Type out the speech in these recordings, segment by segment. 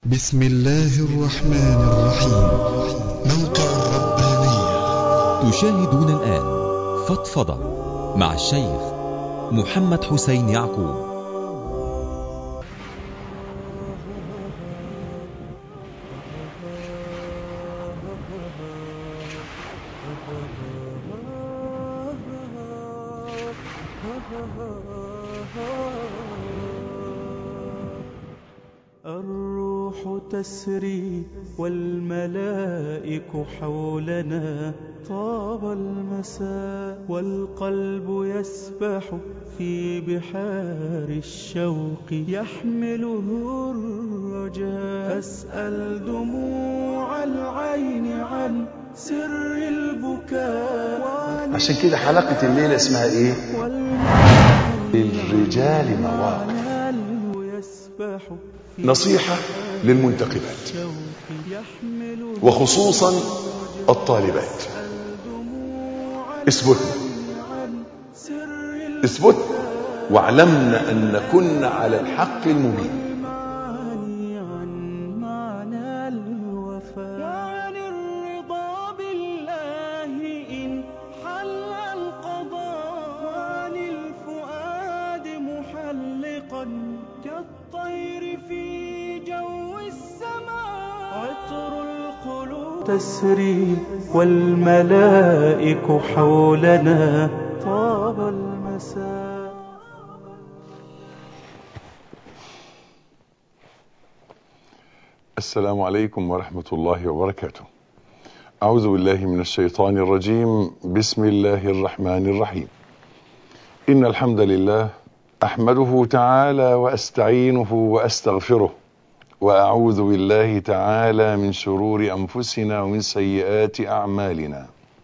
بسم الله الرحمن الرحيم موقع الربانية تشاهدون الآن فضفضة مع الشيخ محمد حسين يعقوب الروح تسري والملائك حولنا طاب المساء والقلب يسبح في بحار الشوق يحمله الرجاء أسأل دموع العين عن سر البكاء وعن عشان كده حلقة الليلة اسمها ايه والمال للرجال مواقف والمال يسبح في نصيحة للمنتقبات الشوق يحمله وخصوصا الطالبات اثبتنا عن سر اثبتنا واعلمنا ان كنا على الحق المبين المعاني عن معنى الوفاء وعن الرضا بالله إن حل القضاء وعن الفؤاد محلقا كالطير في جو السماء عطر القلوب تسري والملائك حولنا طاب المساء السلام عليكم ورحمة الله وبركاته أعوذ بالله من الشيطان الرجيم بسم الله الرحمن الرحيم إن الحمد لله أحمده تعالى وأستعينه وأستغفره وأعوذ بالله تعالى من شرور أنفسنا ومن سيئات أعمالنا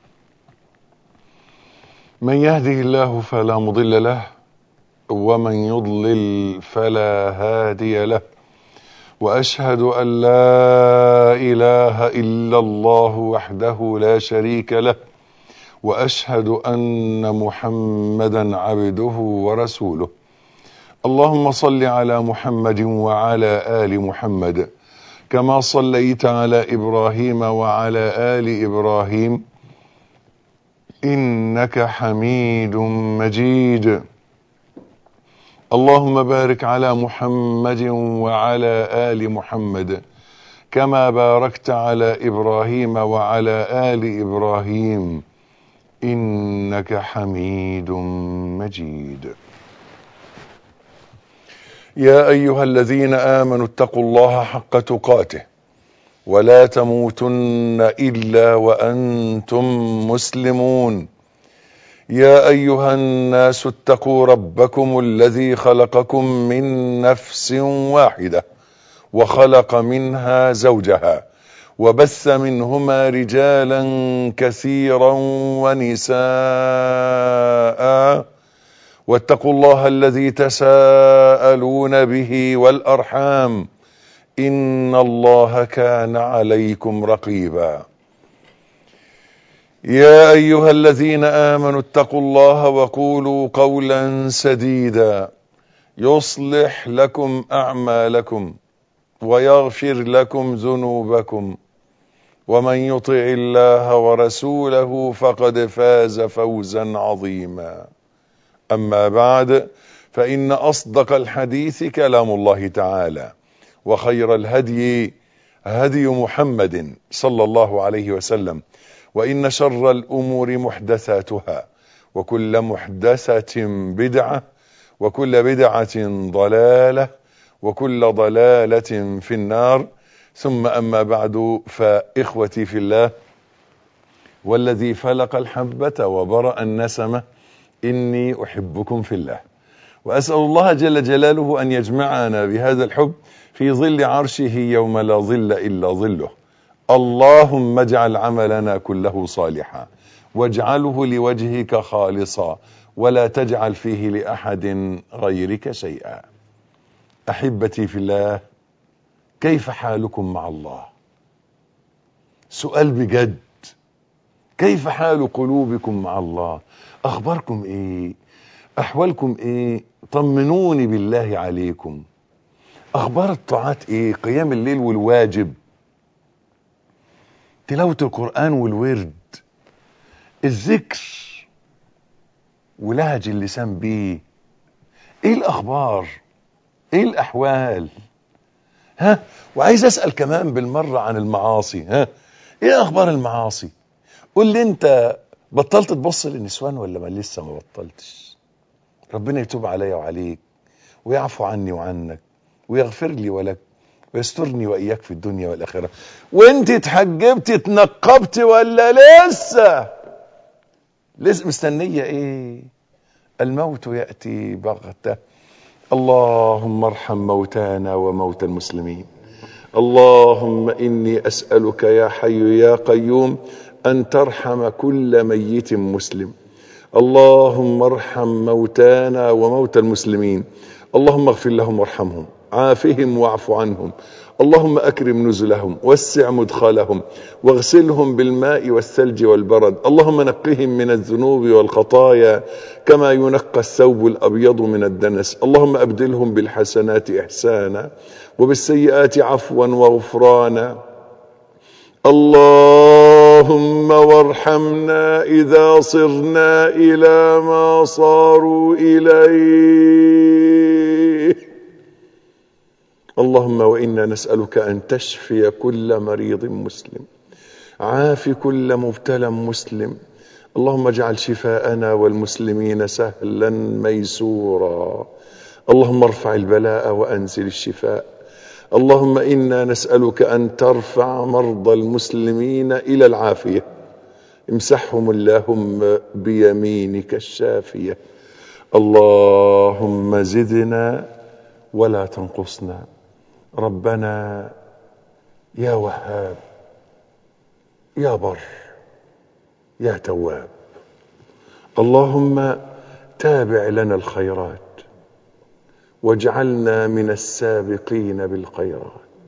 من يهده الله فلا مضل له ومن يضلل فلا هادي له واشهد ان لا اله الا الله وحده لا شريك له واشهد ان محمدا عبده ورسوله اللهم صل على محمد وعلى ال محمد كما صليت على ابراهيم وعلى ال ابراهيم انك حميد مجيد اللهم بارك على محمد وعلى ال محمد كما باركت على ابراهيم وعلى ال ابراهيم انك حميد مجيد يا ايها الذين امنوا اتقوا الله حق تقاته ولا تموتن الا وانتم مسلمون يا ايها الناس اتقوا ربكم الذي خلقكم من نفس واحده وخلق منها زوجها وبث منهما رجالا كثيرا ونساء واتقوا الله الذي تساءلون به والارحام ان الله كان عليكم رقيبا يا ايها الذين امنوا اتقوا الله وقولوا قولا سديدا يصلح لكم اعمالكم ويغفر لكم ذنوبكم ومن يطع الله ورسوله فقد فاز فوزا عظيما اما بعد فان اصدق الحديث كلام الله تعالى وخير الهدي هدي محمد صلى الله عليه وسلم وإن شر الأمور محدثاتها وكل محدثة بدعة وكل بدعة ضلالة وكل ضلالة في النار ثم أما بعد فإخوتي في الله والذي فلق الحبة وبرأ النسمة إني أحبكم في الله وأسأل الله جل جلاله أن يجمعنا بهذا الحب في ظل عرشه يوم لا ظل إلا ظله اللهم اجعل عملنا كله صالحا واجعله لوجهك خالصا ولا تجعل فيه لاحد غيرك شيئا احبتي في الله كيف حالكم مع الله سؤال بجد كيف حال قلوبكم مع الله اخباركم ايه احوالكم ايه طمنوني بالله عليكم اخبار الطاعات ايه قيام الليل والواجب تلاوة القرآن والورد الذكر ولهج اللسان بيه ايه الاخبار ايه الاحوال ها وعايز اسال كمان بالمره عن المعاصي ها ايه اخبار المعاصي قول لي انت بطلت تبص للنسوان ولا ما لسه ما بطلتش ربنا يتوب عليا وعليك ويعفو عني وعنك ويغفر لي ولك ويسترني واياك في الدنيا والاخره وانت اتحجبت اتنقبت ولا لسه لسه مستنيه ايه الموت ياتي بغته اللهم ارحم موتانا وموتى المسلمين اللهم اني اسالك يا حي يا قيوم ان ترحم كل ميت مسلم اللهم ارحم موتانا وموتى المسلمين اللهم اغفر لهم وارحمهم عافهم واعف عنهم اللهم اكرم نزلهم وسع مدخلهم واغسلهم بالماء والثلج والبرد اللهم نقهم من الذنوب والخطايا كما ينقى الثوب الابيض من الدنس اللهم ابدلهم بالحسنات احسانا وبالسيئات عفوا وغفرانا اللهم وارحمنا اذا صرنا الى ما صاروا اليه اللهم وانا نسالك ان تشفي كل مريض مسلم عاف كل مبتلى مسلم اللهم اجعل شفاءنا والمسلمين سهلا ميسورا اللهم ارفع البلاء وانزل الشفاء اللهم انا نسالك ان ترفع مرضى المسلمين الى العافيه امسحهم اللهم بيمينك الشافيه اللهم زدنا ولا تنقصنا ربنا يا وهاب يا بر يا تواب اللهم تابع لنا الخيرات واجعلنا من السابقين بالخيرات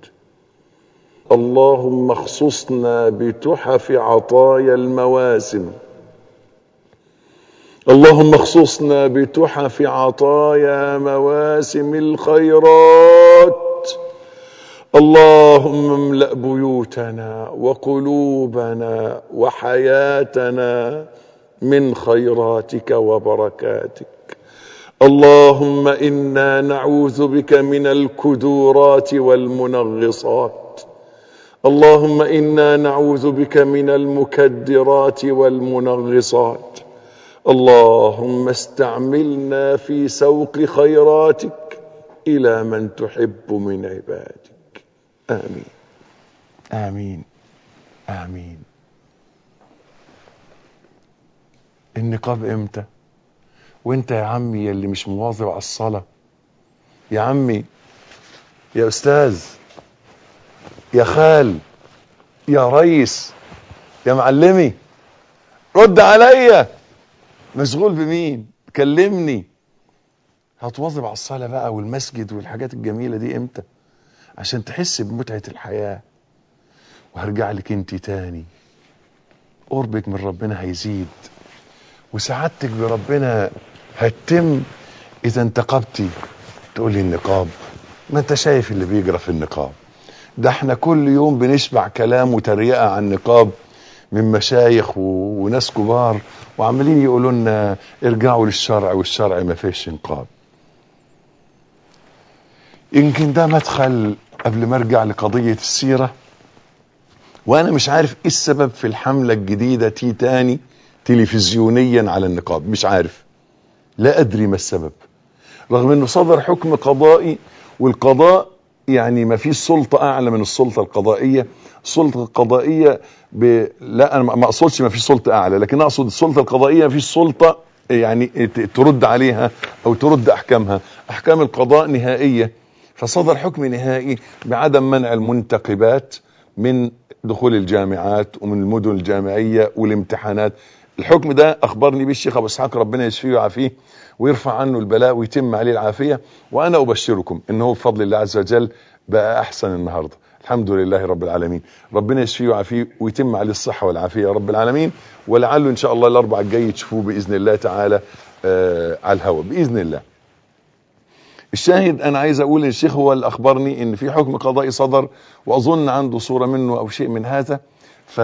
اللهم اخصصنا بتحف عطايا المواسم اللهم اخصصنا بتحف عطايا مواسم الخيرات اللهم املا بيوتنا وقلوبنا وحياتنا من خيراتك وبركاتك اللهم انا نعوذ بك من الكدورات والمنغصات اللهم انا نعوذ بك من المكدرات والمنغصات اللهم استعملنا في سوق خيراتك الى من تحب من عبادك امين امين امين النقاب امتى وانت يا عمي يلي مش مواظب على الصلاه يا عمي يا استاذ يا خال يا ريس يا معلمي رد عليا مشغول بمين كلمني هتواظب على الصلاة بقى والمسجد والحاجات الجميلة دي امتى عشان تحس بمتعة الحياة وهرجع لك انت تاني قربك من ربنا هيزيد وسعادتك بربنا هتتم اذا انتقبتي تقولي النقاب ما انت شايف اللي بيجرى في النقاب ده احنا كل يوم بنسمع كلام وتريقة عن النقاب من مشايخ و... وناس كبار وعمالين يقولوا لنا ارجعوا للشرع والشرع ما فيش نقاب يمكن ده مدخل قبل ما ارجع لقضية السيرة وانا مش عارف ايه السبب في الحملة الجديدة تي تاني تلفزيونيا على النقاب مش عارف لا ادري ما السبب رغم انه صدر حكم قضائي والقضاء يعني ما فيش سلطة اعلى من السلطة القضائية السلطة القضائية ب... لا انا ما اقصدش ما فيش سلطة اعلى لكن اقصد السلطة القضائية ما فيش سلطة يعني ت- ترد عليها او ترد احكامها احكام القضاء نهائية فصدر حكم نهائي بعدم منع المنتقبات من دخول الجامعات ومن المدن الجامعية والامتحانات الحكم ده اخبرني به الشيخ ابو اسحاق ربنا يشفيه ويعافيه ويرفع عنه البلاء ويتم عليه العافيه وانا ابشركم انه بفضل الله عز وجل بقى احسن النهارده الحمد لله رب العالمين ربنا يشفيه ويعافيه ويتم عليه الصحه والعافيه يا رب العالمين ولعله ان شاء الله الاربع الجاي تشوفوه باذن الله تعالى آه على الهواء باذن الله الشاهد انا عايز اقول ان الشيخ هو اللي اخبرني ان في حكم قضائي صدر واظن عنده صورة منه او شيء من هذا ف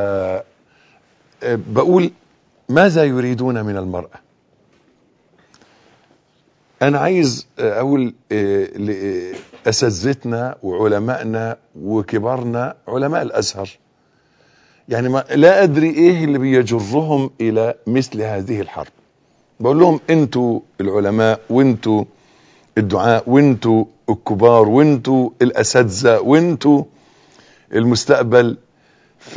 بقول ماذا يريدون من المرأة انا عايز اقول لاساتذتنا وعلمائنا وكبارنا علماء الازهر يعني ما لا ادري ايه اللي بيجرهم الى مثل هذه الحرب بقول لهم انتوا العلماء وانتوا الدعاء وانتوا الكبار وانتوا الاساتذه وانتوا المستقبل ف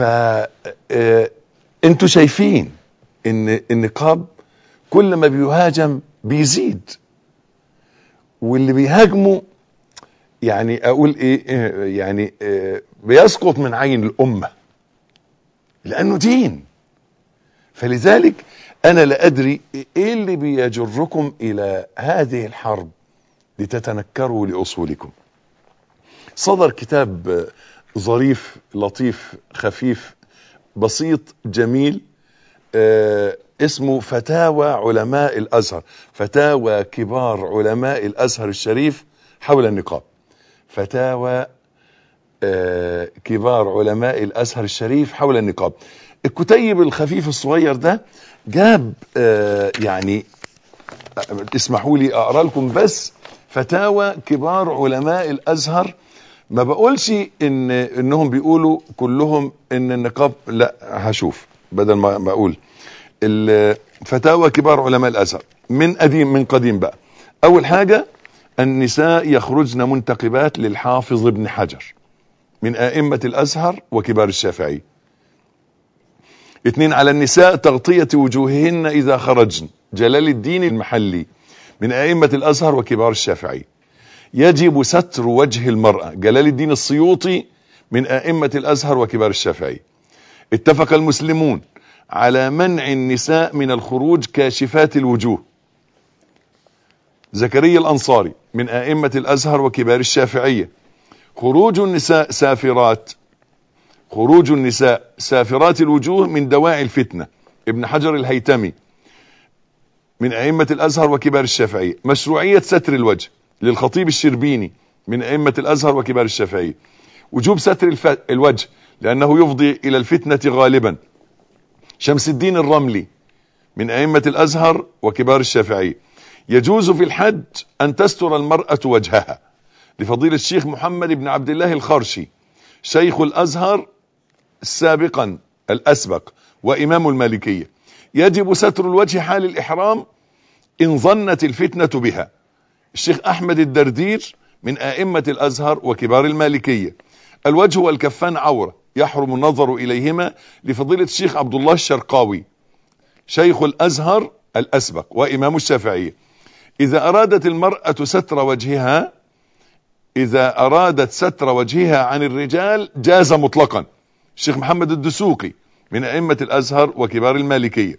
انتوا شايفين ان النقاب كل ما بيهاجم بيزيد واللي بيهاجمه يعني اقول ايه يعني بيسقط من عين الامه لانه دين فلذلك انا لا ادري ايه اللي بيجركم الى هذه الحرب لتتنكروا لاصولكم صدر كتاب ظريف لطيف خفيف بسيط جميل آه اسمه فتاوى علماء الازهر فتاوى كبار علماء الازهر الشريف حول النقاب فتاوى آه كبار علماء الازهر الشريف حول النقاب الكتيب الخفيف الصغير ده جاب آه يعني اسمحوا لي اقرا لكم بس فتاوى كبار علماء الازهر ما بقولش ان انهم بيقولوا كلهم ان النقاب لا هشوف بدل ما اقول فتاوى كبار علماء الازهر من قديم من قديم بقى اول حاجة النساء يخرجن منتقبات للحافظ ابن حجر من ائمة الازهر وكبار الشافعي اثنين على النساء تغطية وجوههن اذا خرجن جلال الدين المحلي من ائمة الازهر وكبار الشافعي يجب ستر وجه المرأة جلال الدين السيوطي من ائمة الازهر وكبار الشافعي اتفق المسلمون على منع النساء من الخروج كاشفات الوجوه زكريا الانصاري من ائمة الازهر وكبار الشافعية خروج النساء سافرات خروج النساء سافرات الوجوه من دواعي الفتنة ابن حجر الهيتمي من ائمة الازهر وكبار الشافعية مشروعية ستر الوجه للخطيب الشربيني من ائمة الازهر وكبار الشافعية وجوب ستر الف... الوجه لانه يفضي الى الفتنة غالبا شمس الدين الرملي من ائمة الازهر وكبار الشافعية يجوز في الحج ان تستر المرأة وجهها لفضيلة الشيخ محمد بن عبد الله الخرشي شيخ الازهر سابقا الاسبق وامام المالكية يجب ستر الوجه حال الاحرام ان ظنت الفتنة بها الشيخ احمد الدردير من ائمة الازهر وكبار المالكية الوجه والكفان عورة يحرم النظر اليهما لفضيلة الشيخ عبد الله الشرقاوي شيخ الازهر الاسبق وامام الشافعية اذا ارادت المرأة ستر وجهها اذا ارادت ستر وجهها عن الرجال جاز مطلقا الشيخ محمد الدسوقي من ائمة الازهر وكبار المالكية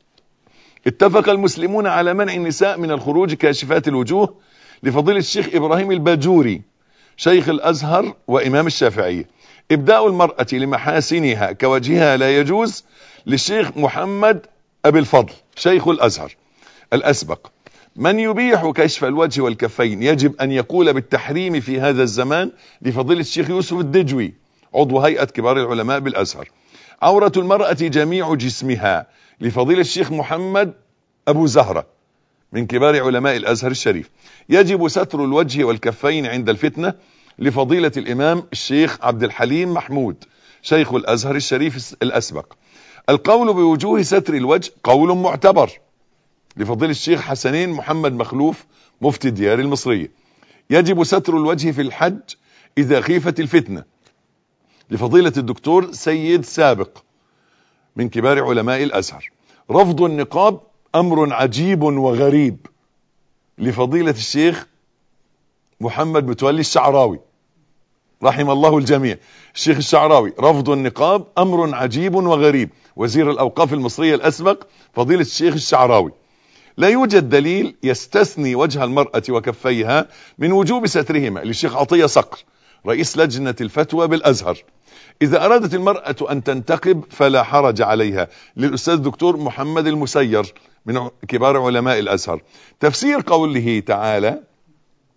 اتفق المسلمون على منع النساء من الخروج كاشفات الوجوه لفضيلة الشيخ ابراهيم الباجوري شيخ الازهر وامام الشافعية ابداء المرأة لمحاسنها كوجهها لا يجوز للشيخ محمد ابي الفضل شيخ الازهر الاسبق من يبيح كشف الوجه والكفين يجب ان يقول بالتحريم في هذا الزمان لفضيلة الشيخ يوسف الدجوي عضو هيئة كبار العلماء بالازهر عورة المرأة جميع جسمها لفضيلة الشيخ محمد ابو زهرة من كبار علماء الازهر الشريف يجب ستر الوجه والكفين عند الفتنة لفضيلة الامام الشيخ عبد الحليم محمود شيخ الازهر الشريف الاسبق القول بوجوه ستر الوجه قول معتبر لفضيلة الشيخ حسنين محمد مخلوف مفتي الديار المصرية يجب ستر الوجه في الحج اذا خيفت الفتنة لفضيلة الدكتور سيد سابق من كبار علماء الازهر رفض النقاب امر عجيب وغريب لفضيلة الشيخ محمد متولي الشعراوي رحم الله الجميع الشيخ الشعراوي رفض النقاب امر عجيب وغريب وزير الاوقاف المصرية الاسبق فضيلة الشيخ الشعراوي لا يوجد دليل يستثني وجه المرأة وكفيها من وجوب سترهما للشيخ عطية صقر رئيس لجنة الفتوى بالازهر اذا ارادت المرأة ان تنتقب فلا حرج عليها للاستاذ دكتور محمد المسير من كبار علماء الازهر تفسير قوله تعالى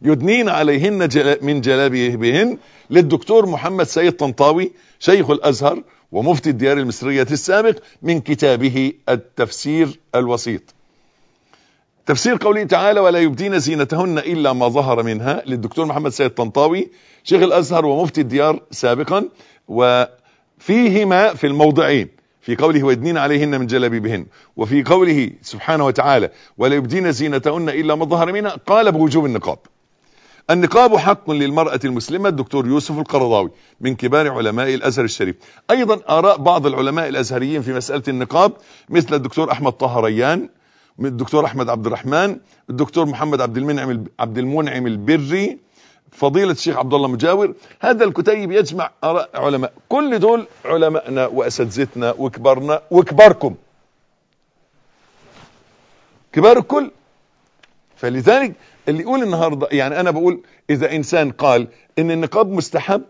يدنين عليهن جل- من جلابيبهن للدكتور محمد سيد طنطاوي شيخ الازهر ومفتي الديار المصرية السابق من كتابه التفسير الوسيط تفسير قوله تعالى ولا يبدين زينتهن الا ما ظهر منها للدكتور محمد سيد طنطاوي شيخ الازهر ومفتي الديار سابقا وفيهما في الموضعين في قوله ويدنين عليهن من جلابيبهن وفي قوله سبحانه وتعالى ولا يبدين زينتهن الا ما ظهر منها قال بوجوب النقاب النقاب حق للمرأة المسلمة الدكتور يوسف القرضاوي من كبار علماء الأزهر الشريف أيضا آراء بعض العلماء الأزهريين في مسألة النقاب مثل الدكتور أحمد طه ريان من الدكتور أحمد عبد الرحمن الدكتور محمد عبد المنعم عبد المنعم البري فضيلة الشيخ عبد الله مجاور هذا الكتيب يجمع آراء علماء كل دول علماءنا وأساتذتنا وكبارنا وكباركم كبار الكل فلذلك اللي يقول النهارده يعني انا بقول اذا انسان قال ان النقاب مستحب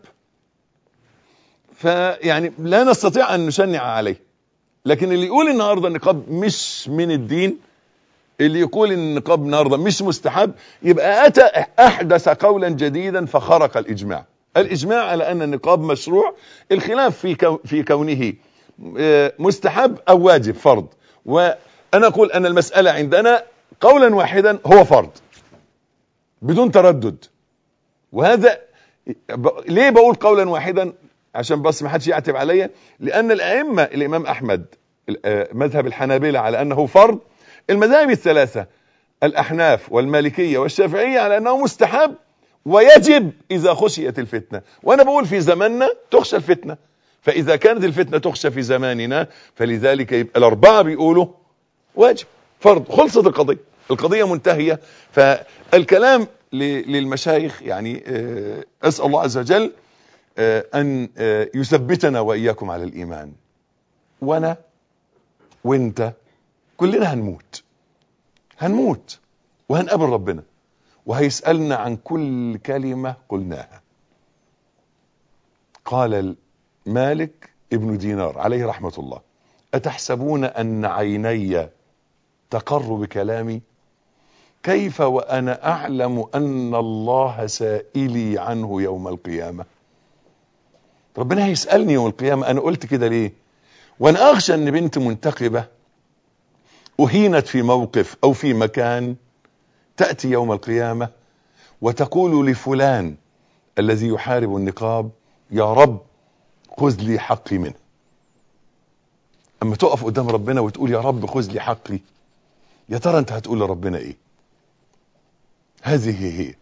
فيعني لا نستطيع ان نشنع عليه لكن اللي يقول النهارده النقاب مش من الدين اللي يقول ان النقاب النهارده مش مستحب يبقى اتى احدث قولا جديدا فخرق الاجماع الاجماع على ان النقاب مشروع الخلاف في كو في كونه آه، مستحب او واجب فرض وانا اقول ان المساله عندنا قولا واحدا هو فرض بدون تردد وهذا ب... ليه بقول قولا واحدا عشان بس ما حدش يعتب عليا لان الائمه الامام احمد آه، مذهب الحنابلة على انه فرض المذاهب الثلاثه الاحناف والمالكيه والشافعيه على انه مستحب ويجب اذا خشيت الفتنه وانا بقول في زماننا تخشى الفتنه فاذا كانت الفتنه تخشى في زماننا فلذلك يبقى الاربعه بيقولوا واجب فرض خلصت القضيه القضيه منتهيه فالكلام ل- للمشايخ يعني آه، اسال الله عز وجل آه، ان آه، يثبتنا واياكم على الايمان وانا وانت كلنا هنموت هنموت وهنقابل ربنا وهيسالنا عن كل كلمه قلناها قال مالك ابن دينار عليه رحمه الله اتحسبون ان عيني تقر بكلامي كيف وانا اعلم ان الله سائلي عنه يوم القيامه ربنا هيسالني يوم القيامه انا قلت كده ليه وانا اخشى ان بنت منتقبه اهينت في موقف او في مكان تاتي يوم القيامه وتقول لفلان الذي يحارب النقاب يا رب خذ لي حقي منه اما تقف قدام ربنا وتقول يا رب خذ لي حقي يا ترى انت هتقول لربنا ايه هذه هي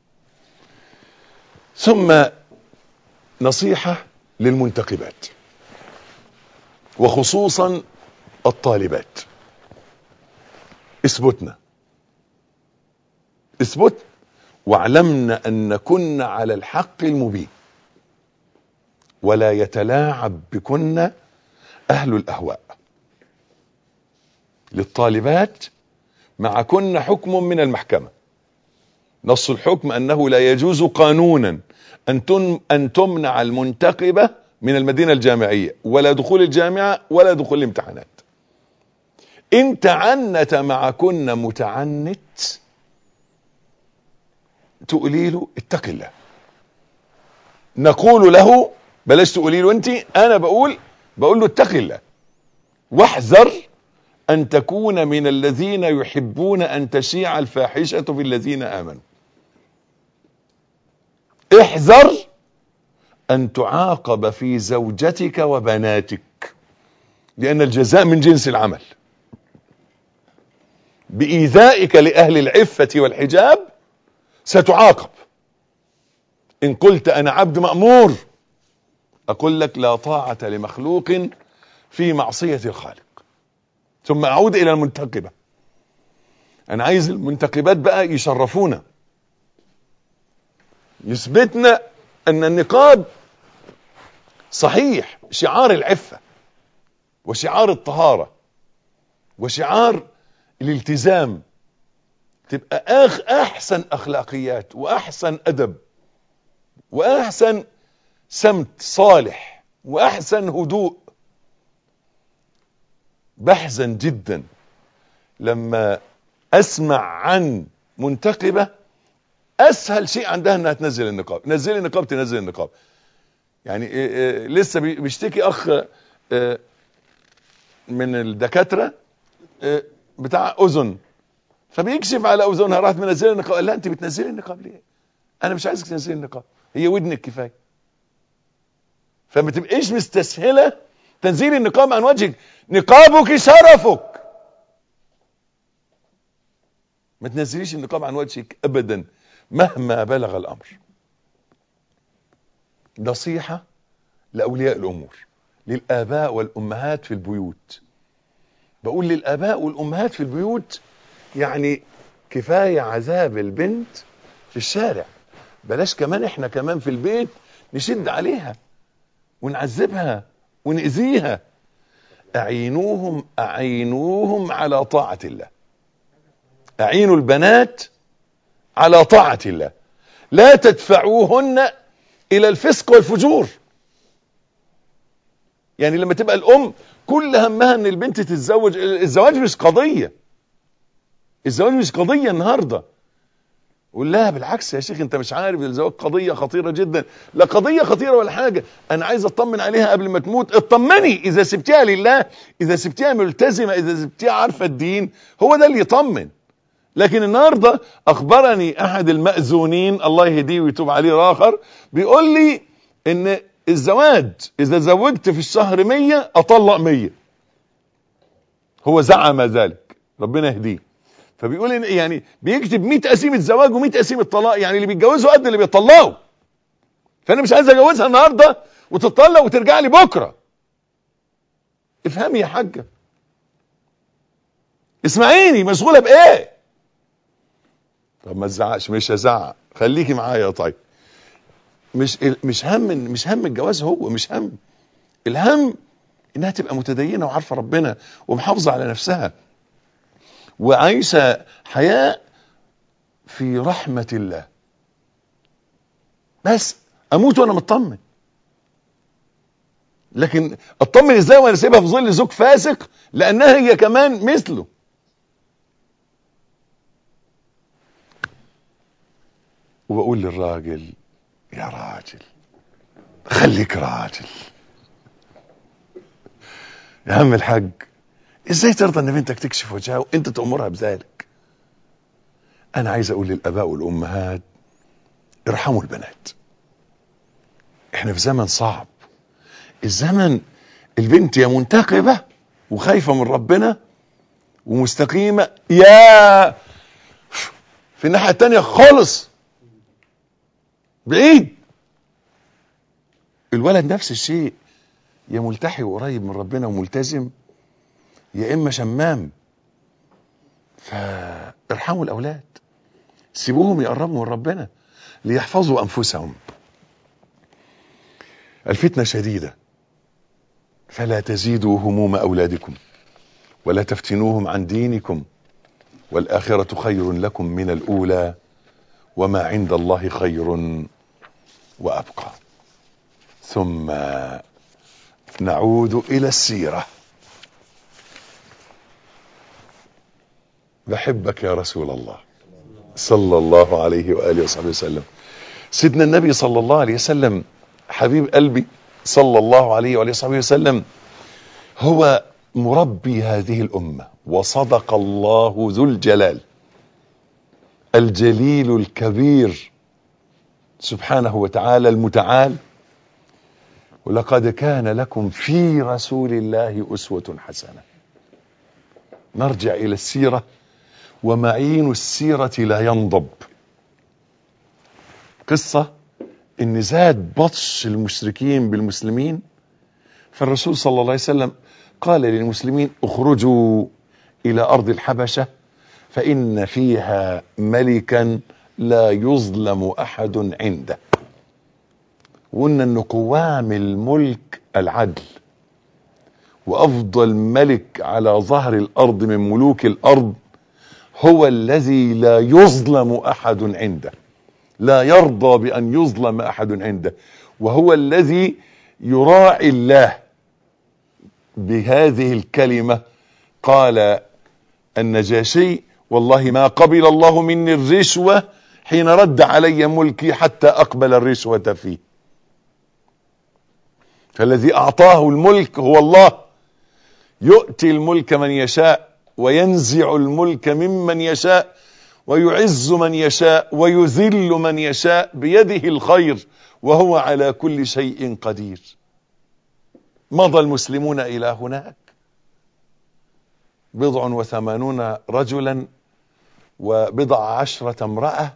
ثم نصيحة للمنتقبات وخصوصا الطالبات اثبتنا اثبت واعلمنا ان كنا على الحق المبين ولا يتلاعب بكن اهل الاهواء للطالبات مع كن حكم من المحكمة نص الحكم انه لا يجوز قانونا ان تن ان تمنع المنتقبة من المدينة الجامعية ولا دخول الجامعة ولا دخول الامتحانات ان تعنت مع كن متعنت تقولي له اتق الله نقول له بلاش تقولي له انت انا بقول بقول له اتق الله واحذر ان تكون من الذين يحبون ان تشيع الفاحشة في الذين امنوا احذر ان تعاقب في زوجتك وبناتك لان الجزاء من جنس العمل بايذائك لاهل العفة والحجاب ستعاقب ان قلت انا عبد مأمور اقول لك لا طاعة لمخلوق في معصية الخالق ثم اعود الى المنتقبة انا عايز المنتقبات بقى يشرفونا يثبتنا ان النقاب صحيح شعار العفة وشعار الطهارة وشعار الالتزام تبقى أخ احسن اخلاقيات واحسن ادب واحسن سمت صالح واحسن هدوء بحزن جدا لما اسمع عن منتقبة اسهل شيء عندها انها تنزل النقاب نزلي النقاب تنزل النقاب يعني إيه إيه لسه بي- بيشتكي اخ إيه من الدكاتره إيه بتاع اذن فبيكشف على اذنها راحت منزله النقاب قال لا انت بتنزلي النقاب ليه انا مش عايزك تنزلي النقاب هي ودنك كفايه فما تبقيش مستسهله تنزيل النقاب عن وجهك نقابك شرفك ما تنزليش النقاب عن وجهك ابدا مهما بلغ الامر نصيحه لاولياء الامور للاباء والامهات في البيوت بقول للاباء والامهات في البيوت يعني كفايه عذاب البنت في الشارع بلاش كمان احنا كمان في البيت نشد عليها ونعذبها ونأذيها أعينوهم أعينوهم على طاعة الله أعينوا البنات على طاعة الله لا تدفعوهن إلى الفسق والفجور يعني لما تبقى الأم كل همها أن البنت تتزوج الزواج مش قضية الزواج مش قضية النهارده قول لها بالعكس يا شيخ انت مش عارف الزواج قضيه خطيره جدا لا قضيه خطيره ولا حاجه انا عايز اطمن عليها قبل ما تموت اطمني اذا سبتيها لله اذا سبتيها ملتزمه اذا سبتيها عارفه الدين هو ده اللي يطمن لكن النهارده اخبرني احد المأذونين الله يهديه ويتوب عليه اخر بيقول لي ان الزواج اذا زوجت في الشهر 100 اطلق 100 هو زعم ذلك ربنا يهديه فبيقول ان يعني بيكتب 100 قسيمه زواج و100 قسيمه طلاق يعني اللي بيتجوزوا قد اللي بيطلقوا فانا مش عايز اجوزها النهارده وتطلق وترجع لي بكره افهمي يا حاجه اسمعيني مشغوله بايه طب ما تزعقش مش هزعق خليكي معايا طيب مش مش هم مش هم الجواز هو مش هم الهم انها تبقى متدينه وعارفه ربنا ومحافظه على نفسها وعايشة حياة في رحمة الله بس اموت وانا مطمن لكن اطمن ازاي وانا سيبها في ظل زوج فاسق لانها هي كمان مثله وبقول للراجل يا راجل خليك راجل يا عم الحاج ازاي ترضى ان بنتك تكشف وجهها وانت تأمرها بذلك انا عايز اقول للاباء والامهات ارحموا البنات احنا في زمن صعب الزمن البنت يا منتقبة وخايفة من ربنا ومستقيمة يا في الناحية التانية خالص بعيد الولد نفس الشيء يا ملتحي وقريب من ربنا وملتزم يا اما شمام فارحموا الاولاد سيبوهم يقربوا من ربنا ليحفظوا انفسهم الفتنه شديده فلا تزيدوا هموم اولادكم ولا تفتنوهم عن دينكم والاخره خير لكم من الاولى وما عند الله خير وابقى ثم نعود الى السيره بحبك يا رسول الله صلى الله عليه وآله وصحبه وسلم سيدنا النبي صلى الله عليه وسلم حبيب قلبي صلى الله عليه وآله وصحبه وسلم هو مربي هذه الأمة وصدق الله ذو الجلال الجليل الكبير سبحانه وتعالى المتعال ولقد كان لكم في رسول الله أسوة حسنة نرجع إلى السيرة ومعين السيرة لا ينضب قصة ان زاد بطش المشركين بالمسلمين فالرسول صلى الله عليه وسلم قال للمسلمين اخرجوا الى ارض الحبشة فان فيها ملكا لا يظلم احد عنده وقلنا ان قوام الملك العدل وافضل ملك على ظهر الارض من ملوك الارض هو الذي لا يظلم احد عنده لا يرضى بان يظلم احد عنده وهو الذي يراعي الله بهذه الكلمه قال النجاشي والله ما قبل الله مني الرشوه حين رد علي ملكي حتى أقبل الرشوة فيه فالذي أعطاه الملك هو الله يؤتي الملك من يشاء وينزع الملك ممن يشاء ويعز من يشاء ويذل من يشاء بيده الخير وهو على كل شيء قدير مضى المسلمون إلى هناك بضع وثمانون رجلا وبضع عشرة امرأة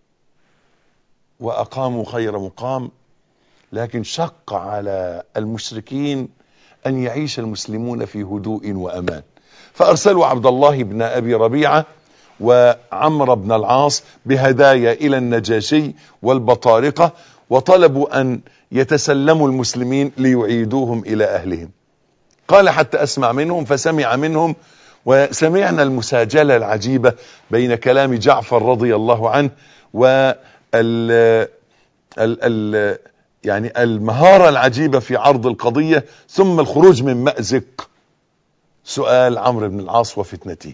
وأقاموا خير مقام لكن شق على المشركين أن يعيش المسلمون في هدوء وأمان فأرسلوا عبد الله بن أبي ربيعة وعمر بن العاص بهدايا إلى النجاشي والبطارقة وطلبوا أن يتسلموا المسلمين ليعيدوهم إلى أهلهم قال حتى أسمع منهم فسمع منهم وسمعنا المساجلة العجيبة بين كلام جعفر رضي الله عنه وال ال ال يعني المهارة العجيبة في عرض القضية ثم الخروج من مأزق سؤال عمرو بن العاص وفتنته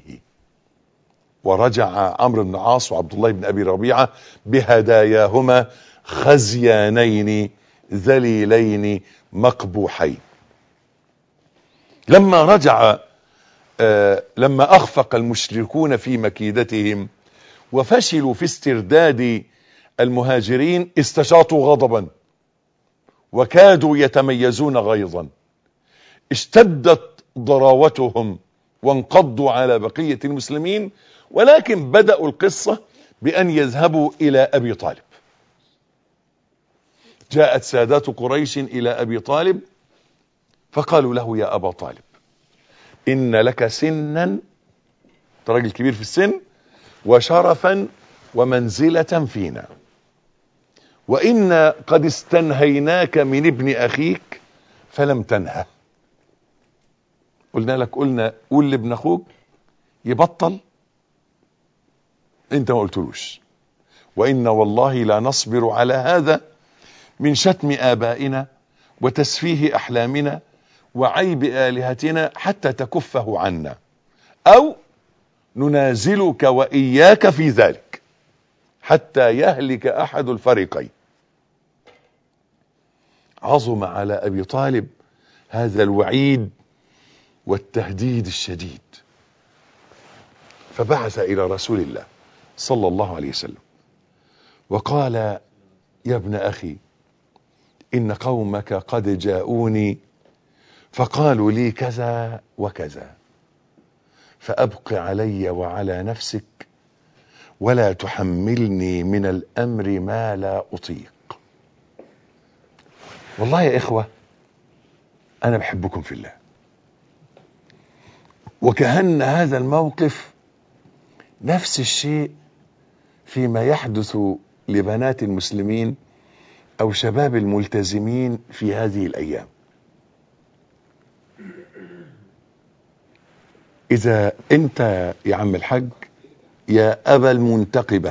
ورجع عمرو بن العاص وعبد الله بن أبي ربيعة بهداياهما خزيانين ذليلين مقبوحين لما رجع آه لما أخفق المشركون في مكيدتهم وفشلوا في استرداد المهاجرين استشاطوا غضبا وكادوا يتميزون غيظا اشتدت ضراوتهم وانقضوا على بقية المسلمين ولكن بدأوا القصة بأن يذهبوا إلى أبي طالب جاءت سادات قريش إلى أبي طالب فقالوا له يا أبا طالب إن لك سنا أنت راجل كبير في السن وشرفا ومنزلة فينا وإنا قد استنهيناك من ابن أخيك فلم تنهى قلنا لك قلنا قول لابن أخوك يبطل انت ما قلتلوش وإنا والله لا نصبر على هذا من شتم آبائنا وتسفيه أحلامنا وعيب آلهتنا حتى تكفه عنا أو ننازلك وإياك في ذلك حتى يهلك أحد الفريقين عظم على أبي طالب هذا الوعيد والتهديد الشديد فبعث إلى رسول الله صلى الله عليه وسلم وقال يا ابن أخي إن قومك قد جاءوني فقالوا لي كذا وكذا فأبق علي وعلى نفسك ولا تحملني من الأمر ما لا أطيق والله يا إخوة أنا بحبكم في الله وكأن هذا الموقف نفس الشيء فيما يحدث لبنات المسلمين أو شباب الملتزمين في هذه الأيام إذا أنت يا عم الحج يا أبا المنتقبة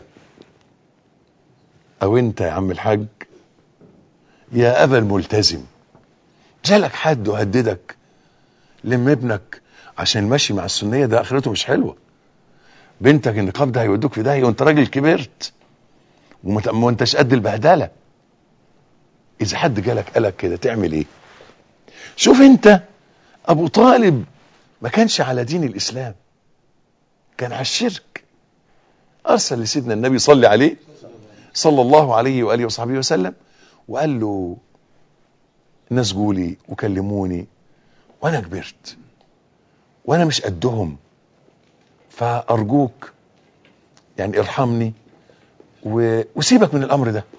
أو أنت يا عم الحج يا أبا الملتزم جالك حد وهددك لم ابنك عشان ماشي مع السنية ده آخرته مش حلوة بنتك النقاب ده هيودوك في داهية وانت راجل كبرت وما انتش قد البهدلة إذا حد جالك قالك كده تعمل إيه؟ شوف أنت أبو طالب ما كانش على دين الإسلام كان على الشرك أرسل لسيدنا النبي صلى عليه صلى الله عليه وآله وصحبه وسلم وقال له الناس جولي وكلموني وأنا كبرت وأنا مش قدهم فأرجوك يعني ارحمني و... وسيبك من الأمر ده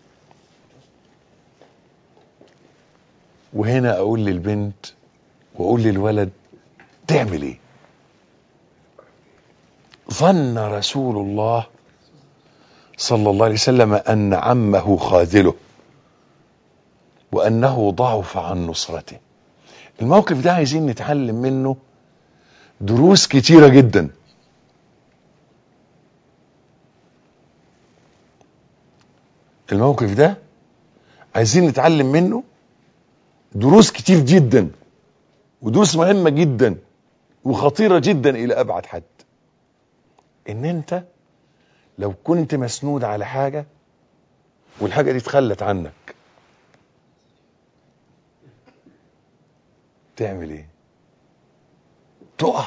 وهنا أقول للبنت وأقول للولد تعمل ايه ظن رسول الله صلى الله عليه وسلم ان عمه خاذله وانه ضعف عن نصرته الموقف ده عايزين نتعلم منه دروس كتيرة جدا الموقف ده عايزين نتعلم منه دروس كتير جدا ودروس مهمة جدا وخطيرة جدا الى ابعد حد ان انت لو كنت مسنود على حاجة والحاجة دي اتخلت عنك تعمل ايه تقع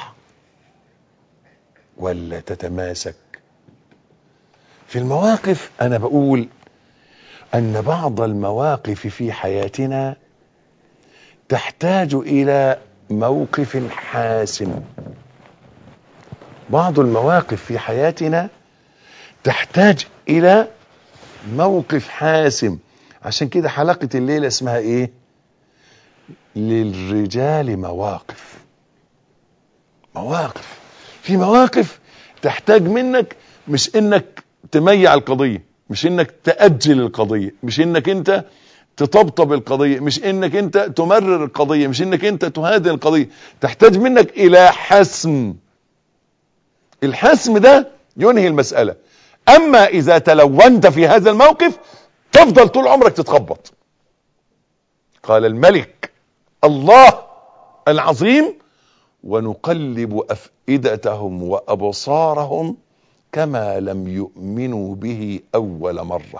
ولا تتماسك في المواقف انا بقول ان بعض المواقف في حياتنا تحتاج الى موقف حاسم بعض المواقف في حياتنا تحتاج الى موقف حاسم عشان كده حلقة الليلة اسمها ايه للرجال مواقف مواقف في مواقف تحتاج منك مش انك تميع القضية مش انك تأجل القضية مش انك انت تطبطب القضية مش انك انت تمرر القضية مش انك انت تهادن القضية تحتاج منك الى حسم الحسم ده ينهي المسألة اما اذا تلونت في هذا الموقف تفضل طول عمرك تتخبط قال الملك الله العظيم ونقلب افئدتهم وابصارهم كما لم يؤمنوا به اول مره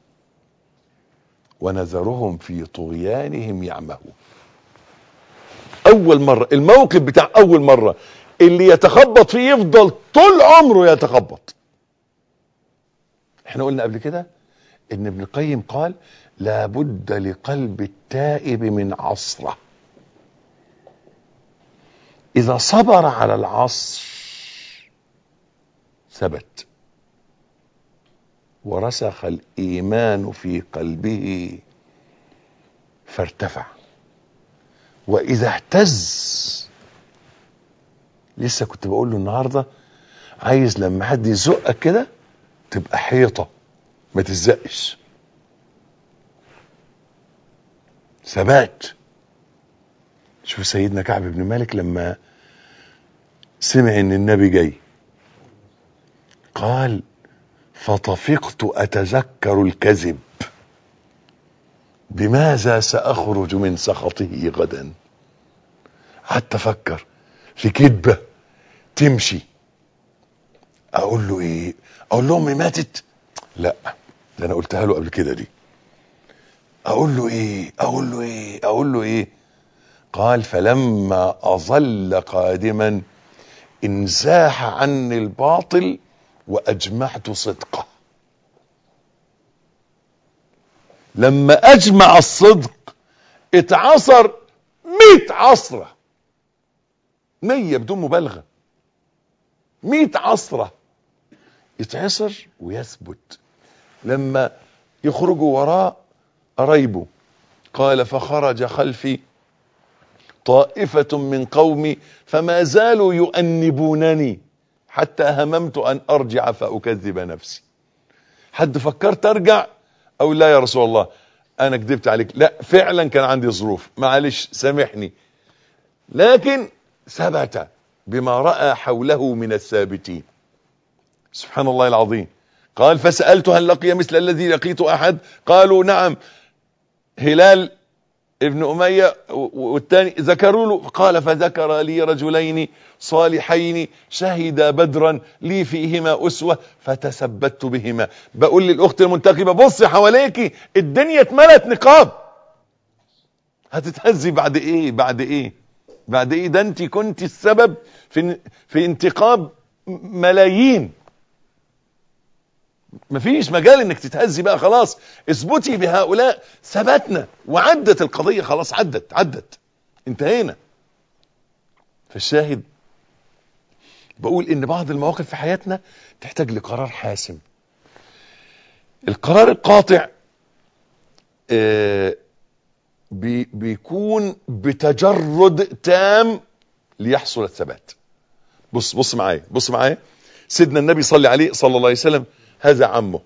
ونذرهم في طغيانهم يعمهون اول مره الموقف بتاع اول مره اللي يتخبط فيه يفضل طول عمره يتخبط احنا قلنا قبل كده ان ابن القيم قال لابد لقلب التائب من عصره اذا صبر على العصر ثبت ورسخ الايمان في قلبه فارتفع واذا اهتز لسه كنت بقول له النهارده عايز لما حد يزقك كده تبقى حيطه ما تزقش ثبات شوف سيدنا كعب بن مالك لما سمع ان النبي جاي قال فطفقت اتذكر الكذب بماذا ساخرج من سخطه غدا قعدت افكر في كذبه تمشي اقول له ايه اقول له امي ماتت لا ده انا قلتها له قبل كده دي اقول له ايه اقول له ايه اقول له ايه قال فلما اظل قادما انزاح عني الباطل واجمعت صدقه لما اجمع الصدق اتعصر مئة عصرة مية بدون مبالغة مئة عصرة يتعصر ويثبت لما يخرجوا وراء قرايبه قال فخرج خلفي طائفة من قومي فما زالوا يؤنبونني حتى هممت أن أرجع فأكذب نفسي حد فكرت أرجع أو لا يا رسول الله أنا كذبت عليك لا فعلا كان عندي ظروف معلش سامحني لكن ثبت بما رأى حوله من الثابتين سبحان الله العظيم قال فسألت هل لقي مثل الذي لقيت أحد قالوا نعم هلال ابن أمية والثاني ذكروا له قال فذكر لي رجلين صالحين شهدا بدرا لي فيهما أسوة فتثبت بهما بقول للأخت المنتقبة بصي حواليكي الدنيا اتملت نقاب هتتهزي بعد ايه بعد ايه بعد ايه ده انت كنت السبب في في انتقاب ملايين مفيش مجال انك تتهزي بقى خلاص اثبتي بهؤلاء ثبتنا وعدت القضية خلاص عدت عدت انتهينا فالشاهد بقول ان بعض المواقف في حياتنا تحتاج لقرار حاسم القرار القاطع آه بي بيكون بتجرد تام ليحصل الثبات بص بص معايا بص معايا سيدنا النبي صلى عليه صلى الله عليه وسلم هذا عمه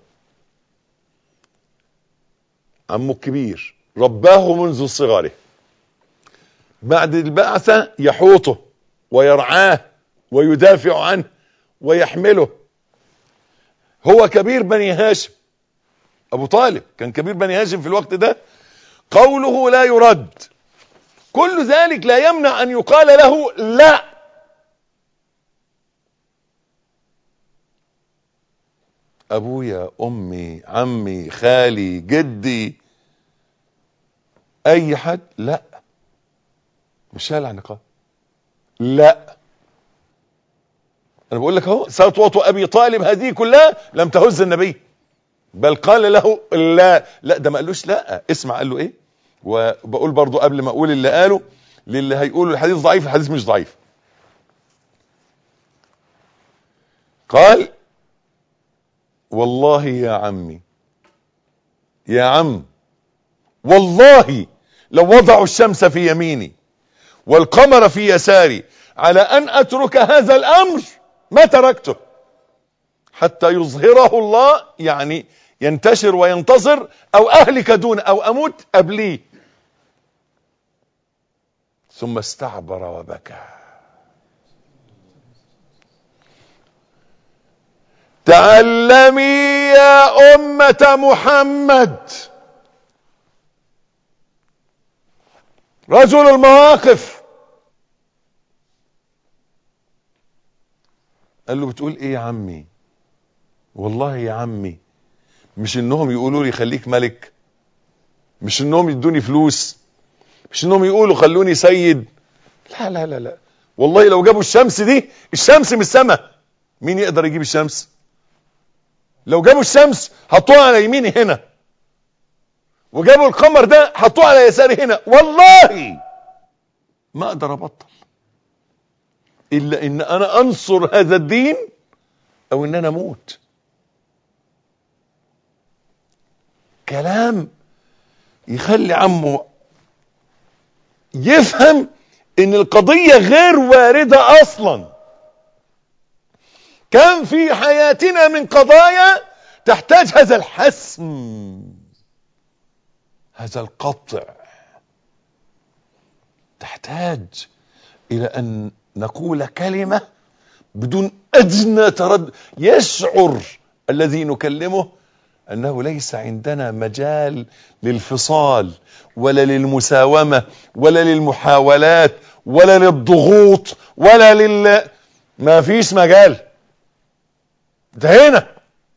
عمه الكبير رباه منذ صغره بعد البعثة يحوطه ويرعاه ويدافع عنه ويحمله هو كبير بني هاشم ابو طالب كان كبير بني هاشم في الوقت ده قوله لا يرد كل ذلك لا يمنع ان يقال له لا ابويا امي عمي خالي جدي اي حد لا مش هلع نقاب لا انا بقول لك اهو سطوة ابي طالب هذه كلها لم تهز النبي بل قال له لا لا ده ما قالوش لا اسمع قال له ايه وبقول برضو قبل ما اقول اللي قاله للي هيقولوا الحديث ضعيف الحديث مش ضعيف قال والله يا عمي يا عم والله لو وضعوا الشمس في يميني والقمر في يساري على ان اترك هذا الامر ما تركته حتى يظهره الله يعني ينتشر وينتصر او اهلك دون او اموت قبليه ثم استعبر وبكى تعلمي يا أمة محمد رجل المواقف قال له بتقول ايه يا عمي والله يا عمي مش انهم يقولوا لي خليك ملك مش انهم يدوني فلوس مش انهم يقولوا خلوني سيد لا لا لا لا والله لو جابوا الشمس دي الشمس من السماء مين يقدر يجيب الشمس لو جابوا الشمس حطوها على يميني هنا وجابوا القمر ده حطوه على يساري هنا والله ما اقدر ابطل الا ان انا انصر هذا الدين او ان انا اموت كلام يخلي عمه يفهم ان القضية غير واردة اصلا كم في حياتنا من قضايا تحتاج هذا الحسم هذا القطع تحتاج الى ان نقول كلمة بدون ادنى تردد يشعر الذي نكلمه انه ليس عندنا مجال للفصال ولا للمساومة ولا للمحاولات ولا للضغوط ولا لل ما فيش مجال انتهينا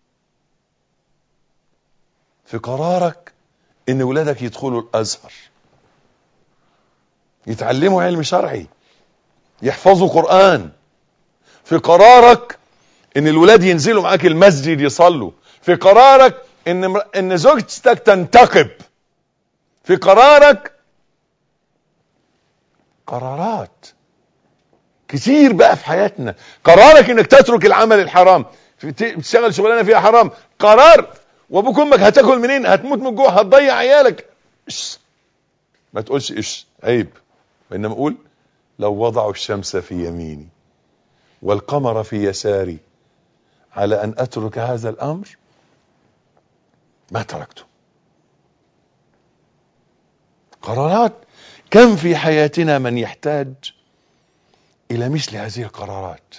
في قرارك ان ولادك يدخلوا الازهر يتعلموا علم شرعي يحفظوا قرآن في قرارك ان الولاد ينزلوا معاك المسجد يصلوا في قرارك ان ان زوجتك تنتقب في قرارك قرارات كتير بقى في حياتنا قرارك انك تترك العمل الحرام تشتغل شغلانه فيها حرام قرار وابوك امك هتاكل منين هتموت من الجوع هتضيع عيالك إش. ما تقولش ايش عيب وانما اقول لو وضعوا الشمس في يميني والقمر في يساري على ان اترك هذا الامر ما تركته قرارات كم في حياتنا من يحتاج الى مثل هذه القرارات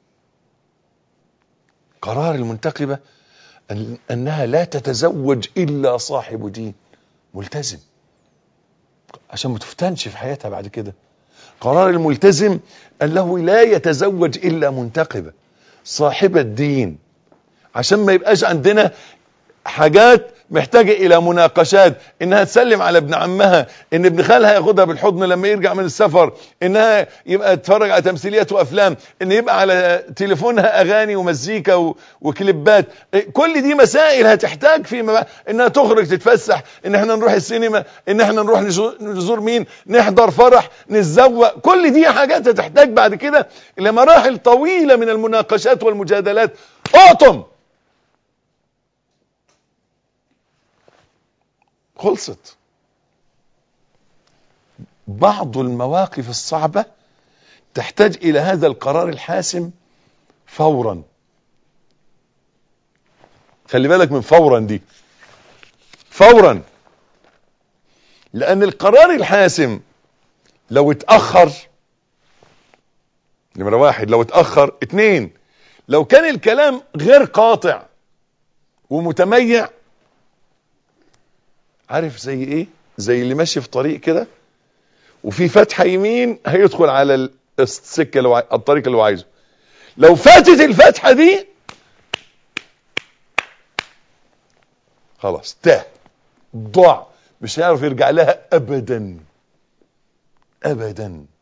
قرار المنتقبة أن أنها لا تتزوج إلا صاحب دين ملتزم عشان ما تفتنش في حياتها بعد كده قرار الملتزم أنه لا يتزوج إلا منتقبة صاحبة دين عشان ما يبقاش عندنا حاجات محتاجة الى مناقشات انها تسلم على ابن عمها ان ابن خالها ياخدها بالحضن لما يرجع من السفر انها يبقى تتفرج على تمثيليات وافلام ان يبقى على تليفونها اغاني ومزيكا و... وكليبات كل دي مسائل هتحتاج فيما انها تخرج تتفسح ان احنا نروح السينما ان احنا نروح نزور مين نحضر فرح نتزوق كل دي حاجات هتحتاج بعد كده الى مراحل طويلة من المناقشات والمجادلات اقطم خلصت بعض المواقف الصعبة تحتاج الى هذا القرار الحاسم فورا خلي بالك من فورا دي فورا لان القرار الحاسم لو اتأخر نمرة واحد لو اتأخر اتنين لو كان الكلام غير قاطع ومتميع عارف زي ايه زي اللي ماشي في طريق كده وفي فتحة يمين هيدخل على السكة اللي الطريق اللي هو عايزه لو فاتت الفتحة دي يبقى هيقع في الحادثة على طول يبقى خلاص تاه ضاع مش هيعرف يرجع لها ابدا ابدا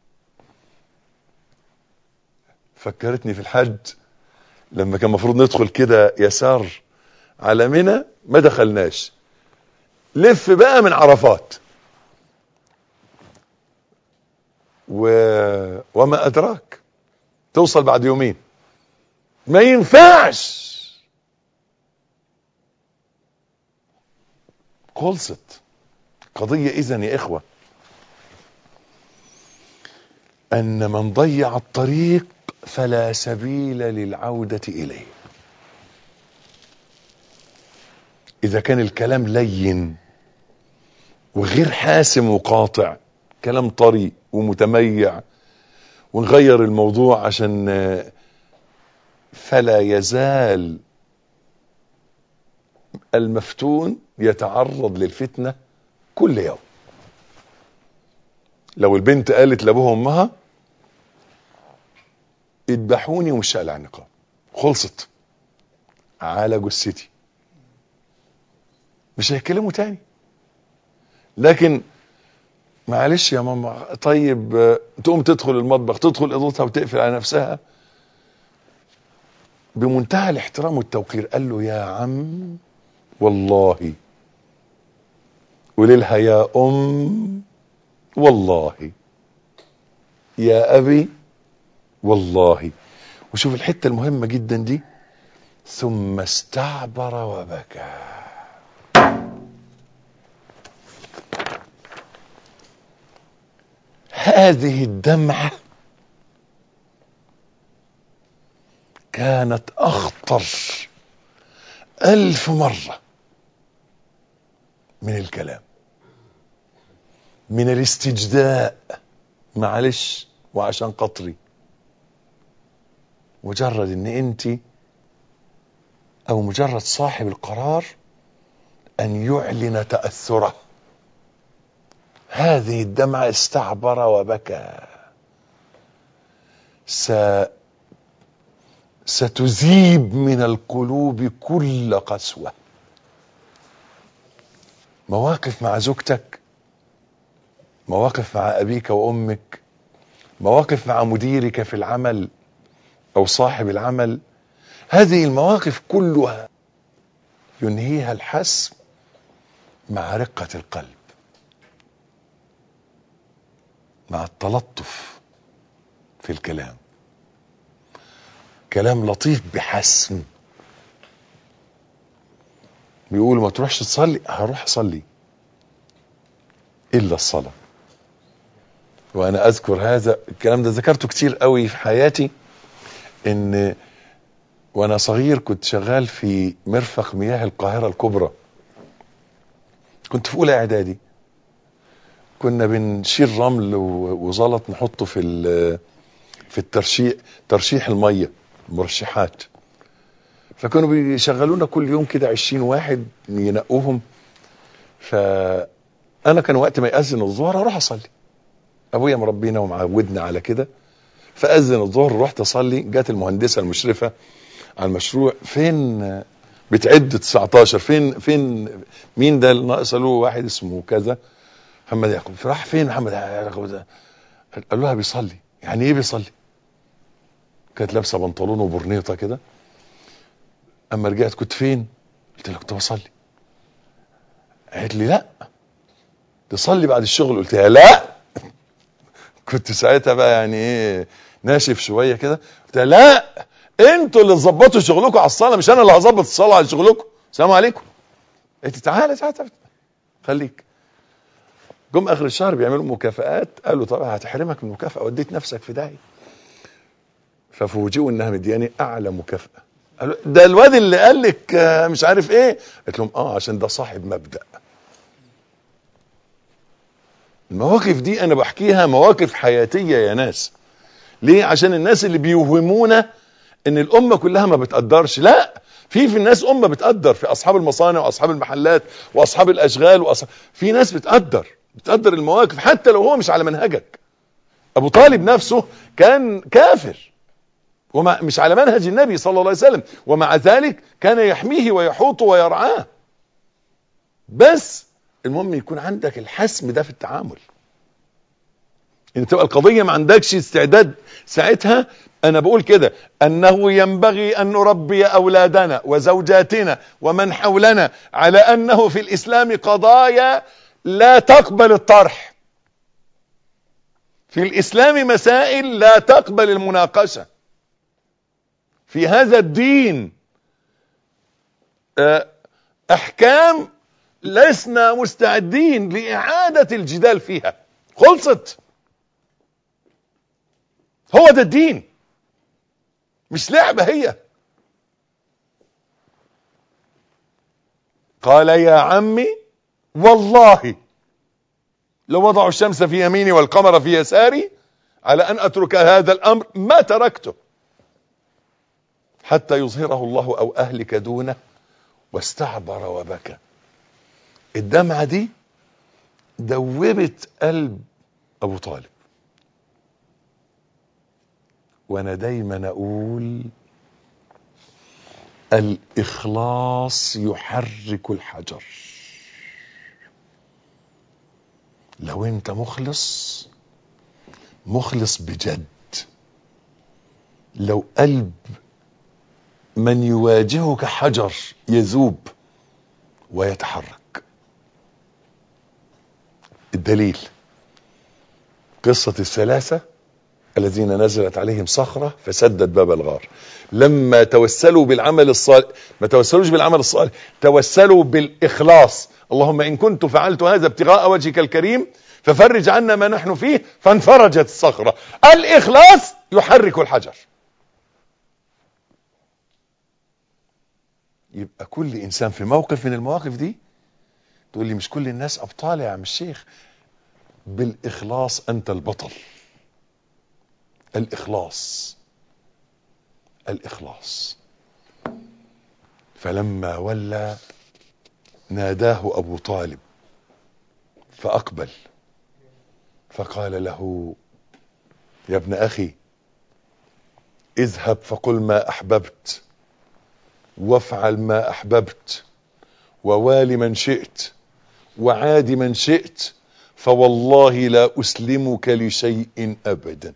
فكرتني في الحج لما كان المفروض ندخل كده يسار على منى ما دخلناش لف بقى من عرفات و... وما ادراك توصل بعد يومين ما ينفعش خلصت قضية اذا يا اخوة ان من ضيع الطريق فلا سبيل للعودة اليه اذا كان الكلام لين وغير حاسم وقاطع كلام طري ومتميع ونغير الموضوع عشان آه، فلا يزال المفتون يتعرض للفتنة كل يوم لو البنت قالت لابوها وامها اذبحوني ومش هقلع النقاب خلصت على جثتي مش هيتكلموا تاني لكن معلش يا ماما طيب آه، تقوم تدخل المطبخ تدخل اوضتها وتقفل على نفسها بمنتهى الاحترام والتوقير قال له يا عم والله وليلها يا ام والله يا ابي والله وشوف الحته المهمه جدا دي ثم استعبر وبكى هذه الدمعه كانت اخطر الف مره من الكلام من الاستجداء معلش وعشان قطري مجرد ان انت او مجرد صاحب القرار ان يعلن تاثره هذه الدمعه استعبر وبكى س ستذيب من القلوب كل قسوه مواقف مع زوجتك مواقف مع ابيك وامك مواقف مع مديرك في العمل او صاحب العمل هذه المواقف كلها ينهيها الحسم مع رقة القلب مع التلطف في الكلام كلام لطيف بحسم بيقول ما تروحش تصلي هروح اصلي الا الصلاه وانا اذكر هذا الكلام ده ذكرته كتير قوي في حياتي ان وانا صغير كنت شغال في مرفق مياه القاهره الكبرى كنت في اولى اعدادي كنا بنشيل رمل و- وزلط نحطه في ال- في الترشيح ترشيح الميه المرشحات فكانوا بيشغلونا كل يوم كده 20 واحد ينقوهم فانا كان وقت ما يأذن الظهر اروح اصلي ابويا مربينا ومعودنا على كده فاذن الظهر رحت اصلي جت المهندسه المشرفه على المشروع فين بتعد 19 فين فين مين ده اللي ناقص له واحد اسمه كذا محمد يعقوب فراح فين محمد يعقوب ده قال لها بيصلي يعني ايه بيصلي كانت لابسه بنطلون وبرنيطه كده اما رجعت كنت فين قلت لها كنت بصلي قالت لي لا تصلي بعد الشغل قلت لها لا كنت ساعتها بقى يعني ايه ناشف شويه كده قلت لها لا انتوا اللي تظبطوا شغلكم على الصلاه مش انا اللي هظبط الصلاه على شغلكم السلام عليكم قلت تعالى تعالى تعالى خليك جم اخر الشهر بيعملوا مكافآت قالوا طبعا هتحرمك من المكافاه وديت نفسك في داهيه ففوجئوا انها مدياني اعلى مكافاه قالوا ده الواد اللي قال لك آه، مش عارف ايه قلت لهم اه عشان ده صاحب مبدأ المواقف دي انا بحكيها مواقف حياتية يا ناس ليه عشان الناس اللي بيوهمونا ان الامة كلها ما بتقدرش لا في في الناس امة بتقدر في اصحاب المصانع واصحاب المحلات واصحاب الاشغال وأصحاب في ناس بتقدر بتقدر المواقف حتى لو هو مش على منهجك ابو طالب نفسه كان كافر وما مش على منهج النبي صلى الله عليه وسلم ومع ذلك كان يحميه ويحوطه ويرعاه بس المهم يكون عندك الحسم ده في التعامل ان تبقى القضية ما عندكش استعداد ساعتها انا بقول كده انه ينبغي ان نربي اولادنا وزوجاتنا ومن حولنا على انه في الاسلام قضايا لا تقبل الطرح في الاسلام مسائل لا تقبل المناقشة في هذا الدين آه، احكام لسنا مستعدين لاعادة الجدال فيها خلصت هو ده الدين مش لعبة هي قال يا عمي والله لو وضعوا الشمس في يميني والقمر في يساري على ان اترك هذا الامر ما تركته حتى يظهره الله او اهلك دونه واستعبر وبكى الدمعة دي دوبت قلب ابو طالب وانا دايما اقول الاخلاص يحرك الحجر لو انت مخلص مخلص بجد لو قلب من يواجهك حجر يذوب ويتحرك الدليل قصة الثلاثة الذين نزلت عليهم صخرة فسدت باب الغار لما توسلوا بالعمل الصالح ما توسلوش بالعمل الصالح توسلوا بالإخلاص اللهم إن كنت فعلت هذا ابتغاء وجهك الكريم ففرج عنا ما نحن فيه فانفرجت الصخرة الإخلاص يحرك الحجر يبقى كل إنسان في موقف من المواقف دي تقول لي مش كل الناس أبطال يا عم الشيخ بالإخلاص أنت البطل الإخلاص الإخلاص فلما ولى ناداه أبو طالب فأقبل فقال له يا ابن أخي اذهب فقل ما أحببت وافعل ما أحببت ووال من شئت وعاد من شئت فوالله لا أسلمك لشيء أبدا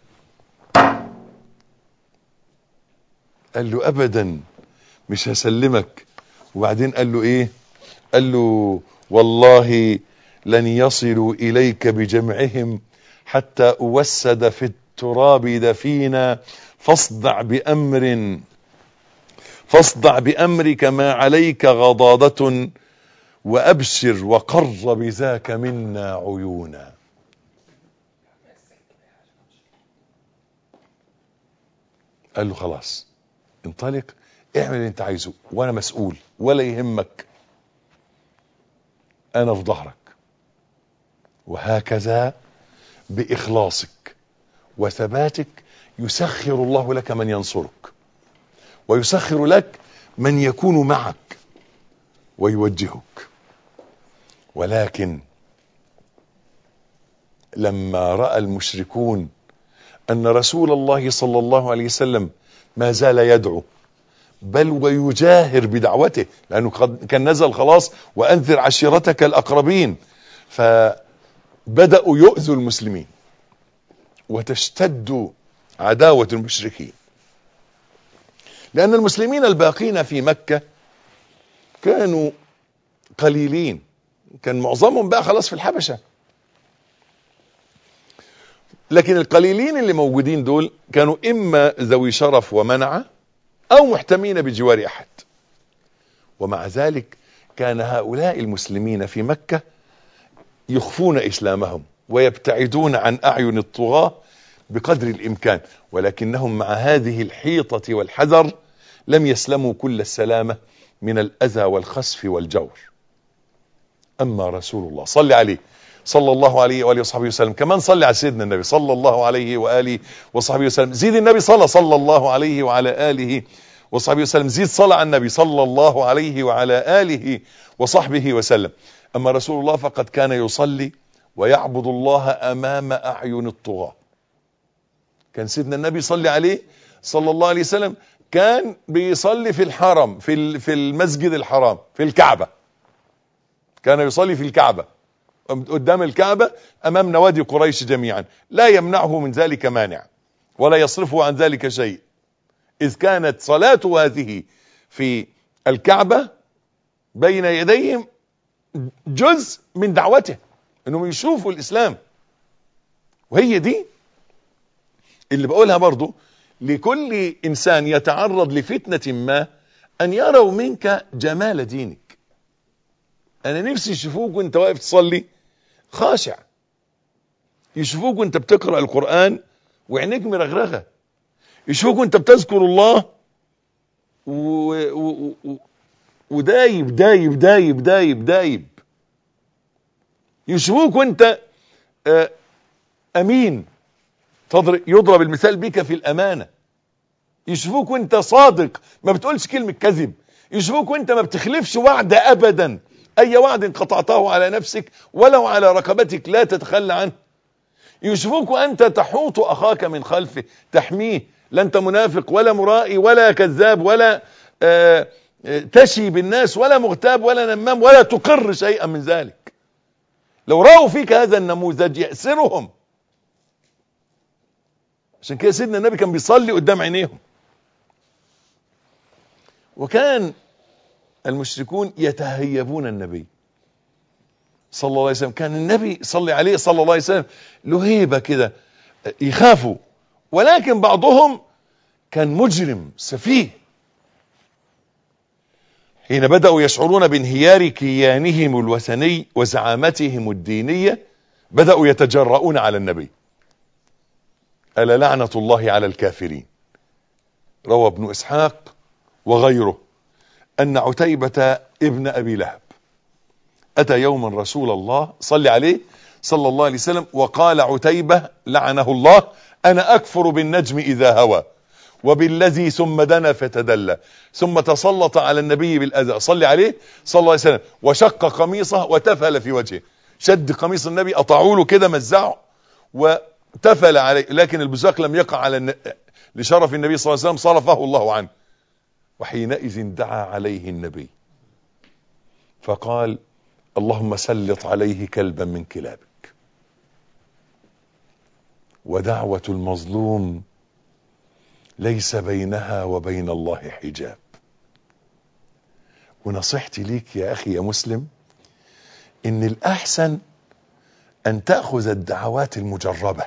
قال له أبدا مش هسلمك وبعدين قال له إيه قال له والله لن يصلوا إليك بجمعهم حتى أوسد في التراب دفينا فاصدع بأمر فاصدع بأمرك ما عليك غضاضة وأبشر وقر بذاك منا عيونا قال له خلاص انطلق اعمل اللي انت عايزه وانا مسؤول ولا يهمك انا في ظهرك وهكذا باخلاصك وثباتك يسخر الله لك من ينصرك ويسخر لك من يكون معك ويوجهك ولكن لما راى المشركون ان رسول الله صلى الله عليه وسلم ما زال يدعو بل ويجاهر بدعوته لانه قد كان نزل خلاص وانذر عشيرتك الاقربين فبداوا يؤذوا المسلمين وتشتد عداوه المشركين لان المسلمين الباقين في مكه كانوا قليلين كان معظمهم بقى خلاص في الحبشه لكن القليلين اللي موجودين دول كانوا اما ذوي شرف ومنعه او محتمين بجوار احد ومع ذلك كان هؤلاء المسلمين في مكة يخفون اسلامهم ويبتعدون عن اعين الطغاة بقدر الامكان ولكنهم مع هذه الحيطة والحذر لم يسلموا كل السلامة من الاذى والخسف والجور اما رسول الله صل عليه صلى الله عليه واله وصحبه وسلم كمان صلي على سيدنا النبي صلى الله عليه واله وصحبه وسلم زيد النبي صلى صلى الله عليه وعلى اله وصحبه وسلم زيد صلى على النبي صلى الله عليه وعلى اله وصحبه وسلم اما رسول الله فقد كان يصلي ويعبد الله امام اعين الطغاة كان سيدنا النبي صلي عليه صلى الله عليه وسلم كان بيصلي في الحرم في في المسجد الحرام في الكعبه كان يصلي في الكعبة قدام الكعبة أمام نوادي قريش جميعا لا يمنعه من ذلك مانع ولا يصرفه عن ذلك شيء إذ كانت صلاته هذه في الكعبة بين يديهم جزء من دعوته انهم يشوفوا الاسلام وهي دي اللي بقولها برضو لكل انسان يتعرض لفتنة ما ان يروا منك جمال دينك انا نفسي يشوفوك وانت واقف تصلي خاشع يشوفوك وانت بتقرأ القرآن وعينيك مرغرغة يشوفوك وانت بتذكر الله و... و... و... ودايب دايب دايب دايب دايب يشوفوك وانت آه امين يضرب المثال بك في الامانة يشوفوك وانت صادق ما بتقولش كلمة كذب يشوفوك وانت ما بتخلفش وعد ابدا اي وعد قطعته على نفسك ولو على رقبتك لا تتخلى عنه يشوفوك وانت تحوط اخاك من خلفه تحميه لا انت منافق ولا مرائي ولا كذاب ولا آه تشي بالناس ولا مغتاب ولا نمام ولا تقر شيئا من ذلك لو رأوا فيك هذا النموذج يأسرهم عشان كده سيدنا النبي كان بيصلي قدام عينيهم وكان المشركون يتهيبون النبي صلى الله عليه وسلم كان النبي صلى عليه صلى الله عليه وسلم له هيبة كده يخافوا ولكن بعضهم كان مجرم سفيه حين بدأوا يشعرون بانهيار كيانهم الوثني وزعامتهم الدينية بدأوا يتجرؤون على النبي ألا لعنة الله على الكافرين روى ابن إسحاق وغيره أن عتيبة ابن أبي لهب أتى يوما رسول الله صلى عليه صلى الله عليه وسلم وقال عتيبة لعنه الله أنا أكفر بالنجم إذا هوى وبالذي ثم دنا فتدلى ثم تسلط على النبي بالأذى صلى عليه صلى الله عليه وسلم وشق قميصه وتفل في وجهه شد قميص النبي قطعوا له كده مزعه وتفل عليه لكن البزاق لم يقع على الن... لشرف النبي صلى الله عليه وسلم صرفه الله عنه وحينئذ دعا عليه النبي فقال اللهم سلط عليه كلبا من كلابك ودعوة المظلوم ليس بينها وبين الله حجاب ونصيحتي ليك يا أخي يا مسلم إن الأحسن أن تأخذ الدعوات المجربة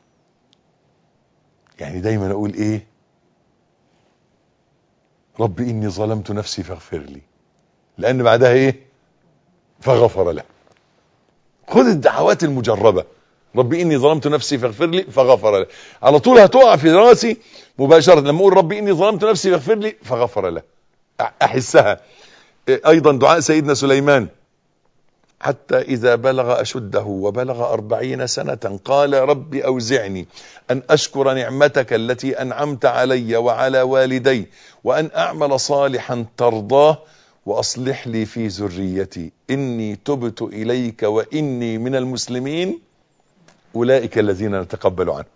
يعني دايما أقول إيه رب إني ظلمت نفسي فاغفر لي لأن بعدها إيه فغفر له خذ الدعوات المجربة ربي إني ظلمت نفسي فاغفر لي فغفر له على طول هتقع في راسي مباشرة لما أقول ربي إني ظلمت نفسي فاغفر لي فغفر له أحسها أيضا دعاء سيدنا سليمان حتى إذا بلغ أشده وبلغ أربعين سنة قال رب أوزعني أن أشكر نعمتك التي أنعمت علي وعلى والدي وأن أعمل صالحا ترضاه وأصلح لي في ذريتي إني تبت إليك وإني من المسلمين أولئك الذين نتقبل عنه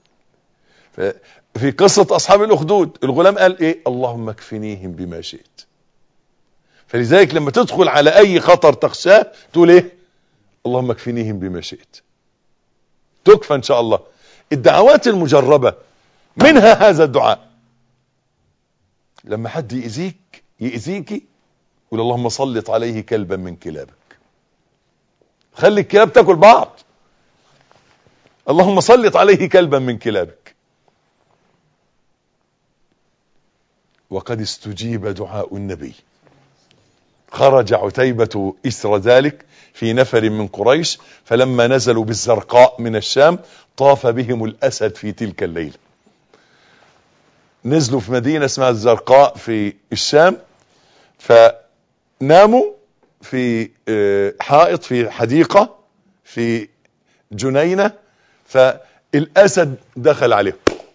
في قصة أصحاب الأخدود الغلام قال إيه اللهم اكفنيهم بما شئت فلذلك لما تدخل على أي خطر تخشاه تقول إيه اللهم اكفنيهم بما شئت تكفى إن شاء الله الدعوات المجربة منها هذا الدعاء لما حد يأذيك يأذيكي قول اللهم سلط عليه كلبا من كلابك خلي الكلاب تاكل بعض اللهم سلط عليه كلبا من كلابك وقد استجيب دعاء النبي خرج عتيبة إثر ذلك في نفر من قريش فلما نزلوا بالزرقاء من الشام طاف بهم الأسد في تلك الليلة نزلوا في مدينة اسمها الزرقاء في الشام فناموا في حائط في حديقة في جنينة فالأسد دخل عليهم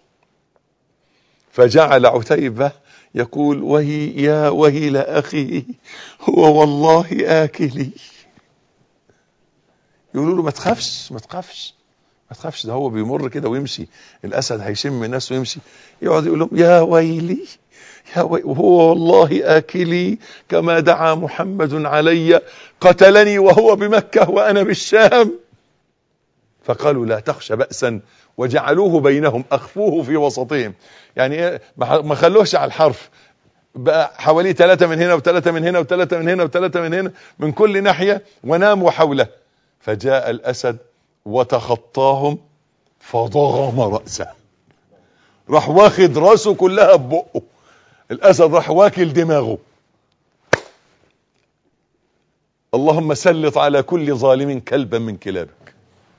فجعل عتيبة يقول وهي يا ويل أخي هو والله آكلي يقولوا له ما تخافش ما تخافش ما تخافش ده هو بيمر كده ويمشي الاسد هيشم الناس ويمشي يقعد يقول لهم يا ويلي يا وي وهو والله آكلي كما دعا محمد علي قتلني وهو بمكة وأنا بالشام فقالوا لا تخش بأسا وجعلوه بينهم أخفوه في وسطهم يعني إيه؟ ما ما خلوهش على الحرف بقى حوالي ثلاثة من هنا وثلاثة من هنا وثلاثة من هنا وثلاثة من هنا من كل ناحية وناموا حوله فجاء الأسد وتخطاهم فضغم رأسه راح واخد راسه كلها ببقه الاسد راح واكل دماغه اللهم سلط على كل ظالم كلبا من كلابك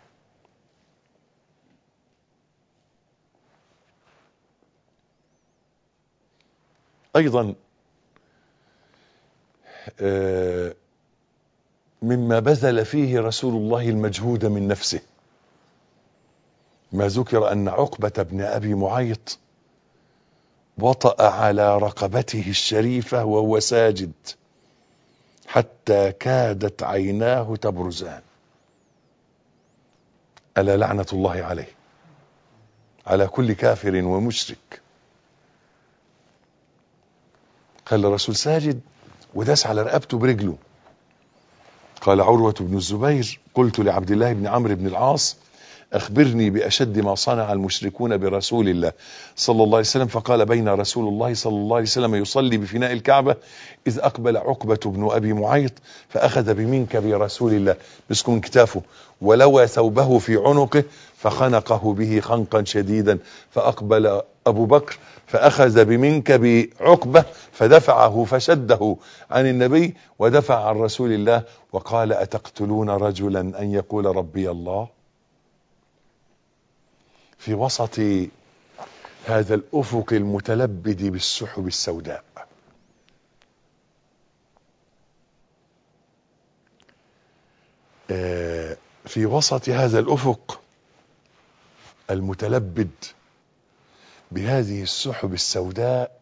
ايضا آه، مما بذل فيه رسول الله المجهود من نفسه ما ذكر ان عقبه بن ابي معيط وطأ على رقبته الشريفة وهو ساجد حتى كادت عيناه تبرزان ألا لعنة الله عليه على كل كافر ومشرك قال الرسول ساجد وداس على رقبته برجله قال عروة بن الزبير قلت لعبد الله بن عمرو بن العاص أخبرني بأشد ما صنع المشركون برسول الله صلى الله عليه وسلم فقال بين رسول الله صلى الله عليه وسلم يصلي بفناء الكعبة إذ أقبل عقبة بن أبي معيط فأخذ بمنكب رسول الله مسك من كتافه ولوى ثوبه في عنقه فخنقه به خنقا شديدا فأقبل أبو بكر فأخذ بمنكب عقبة فدفعه فشده عن النبي ودفع عن رسول الله وقال أتقتلون رجلا أن يقول ربي الله في وسط هذا الافق المتلبد بالسحب السوداء آه، في وسط هذا الافق المتلبد بهذه السحب السوداء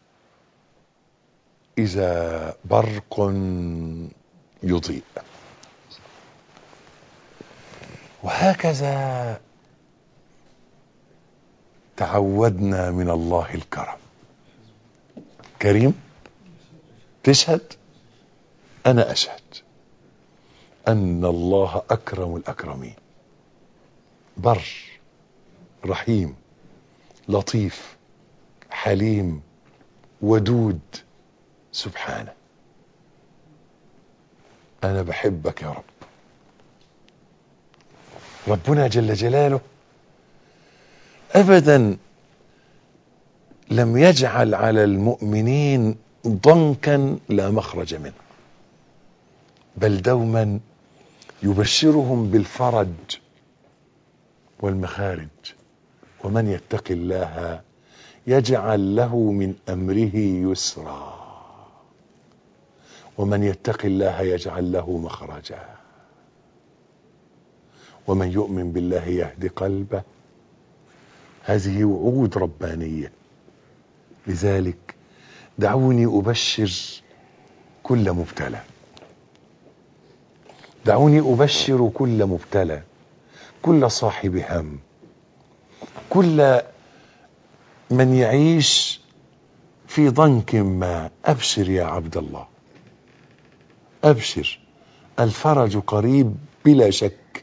اذا برق يضيء وهكذا تعودنا من الله الكرم كريم تشهد انا اشهد ان الله اكرم الاكرمين بر رحيم لطيف حليم ودود سبحانه انا بحبك يا رب ربنا جل جلاله ابدا لم يجعل على المؤمنين ضنكا لا مخرج منه بل دوما يبشرهم بالفرج والمخارج ومن يتق الله يجعل له من امره يسرا ومن يتق الله يجعل له مخرجا ومن يؤمن بالله يهد قلبه هذه وعود ربانيه لذلك دعوني ابشر كل مبتلى دعوني ابشر كل مبتلى كل صاحب هم كل من يعيش في ضنك ما ابشر يا عبد الله ابشر الفرج قريب بلا شك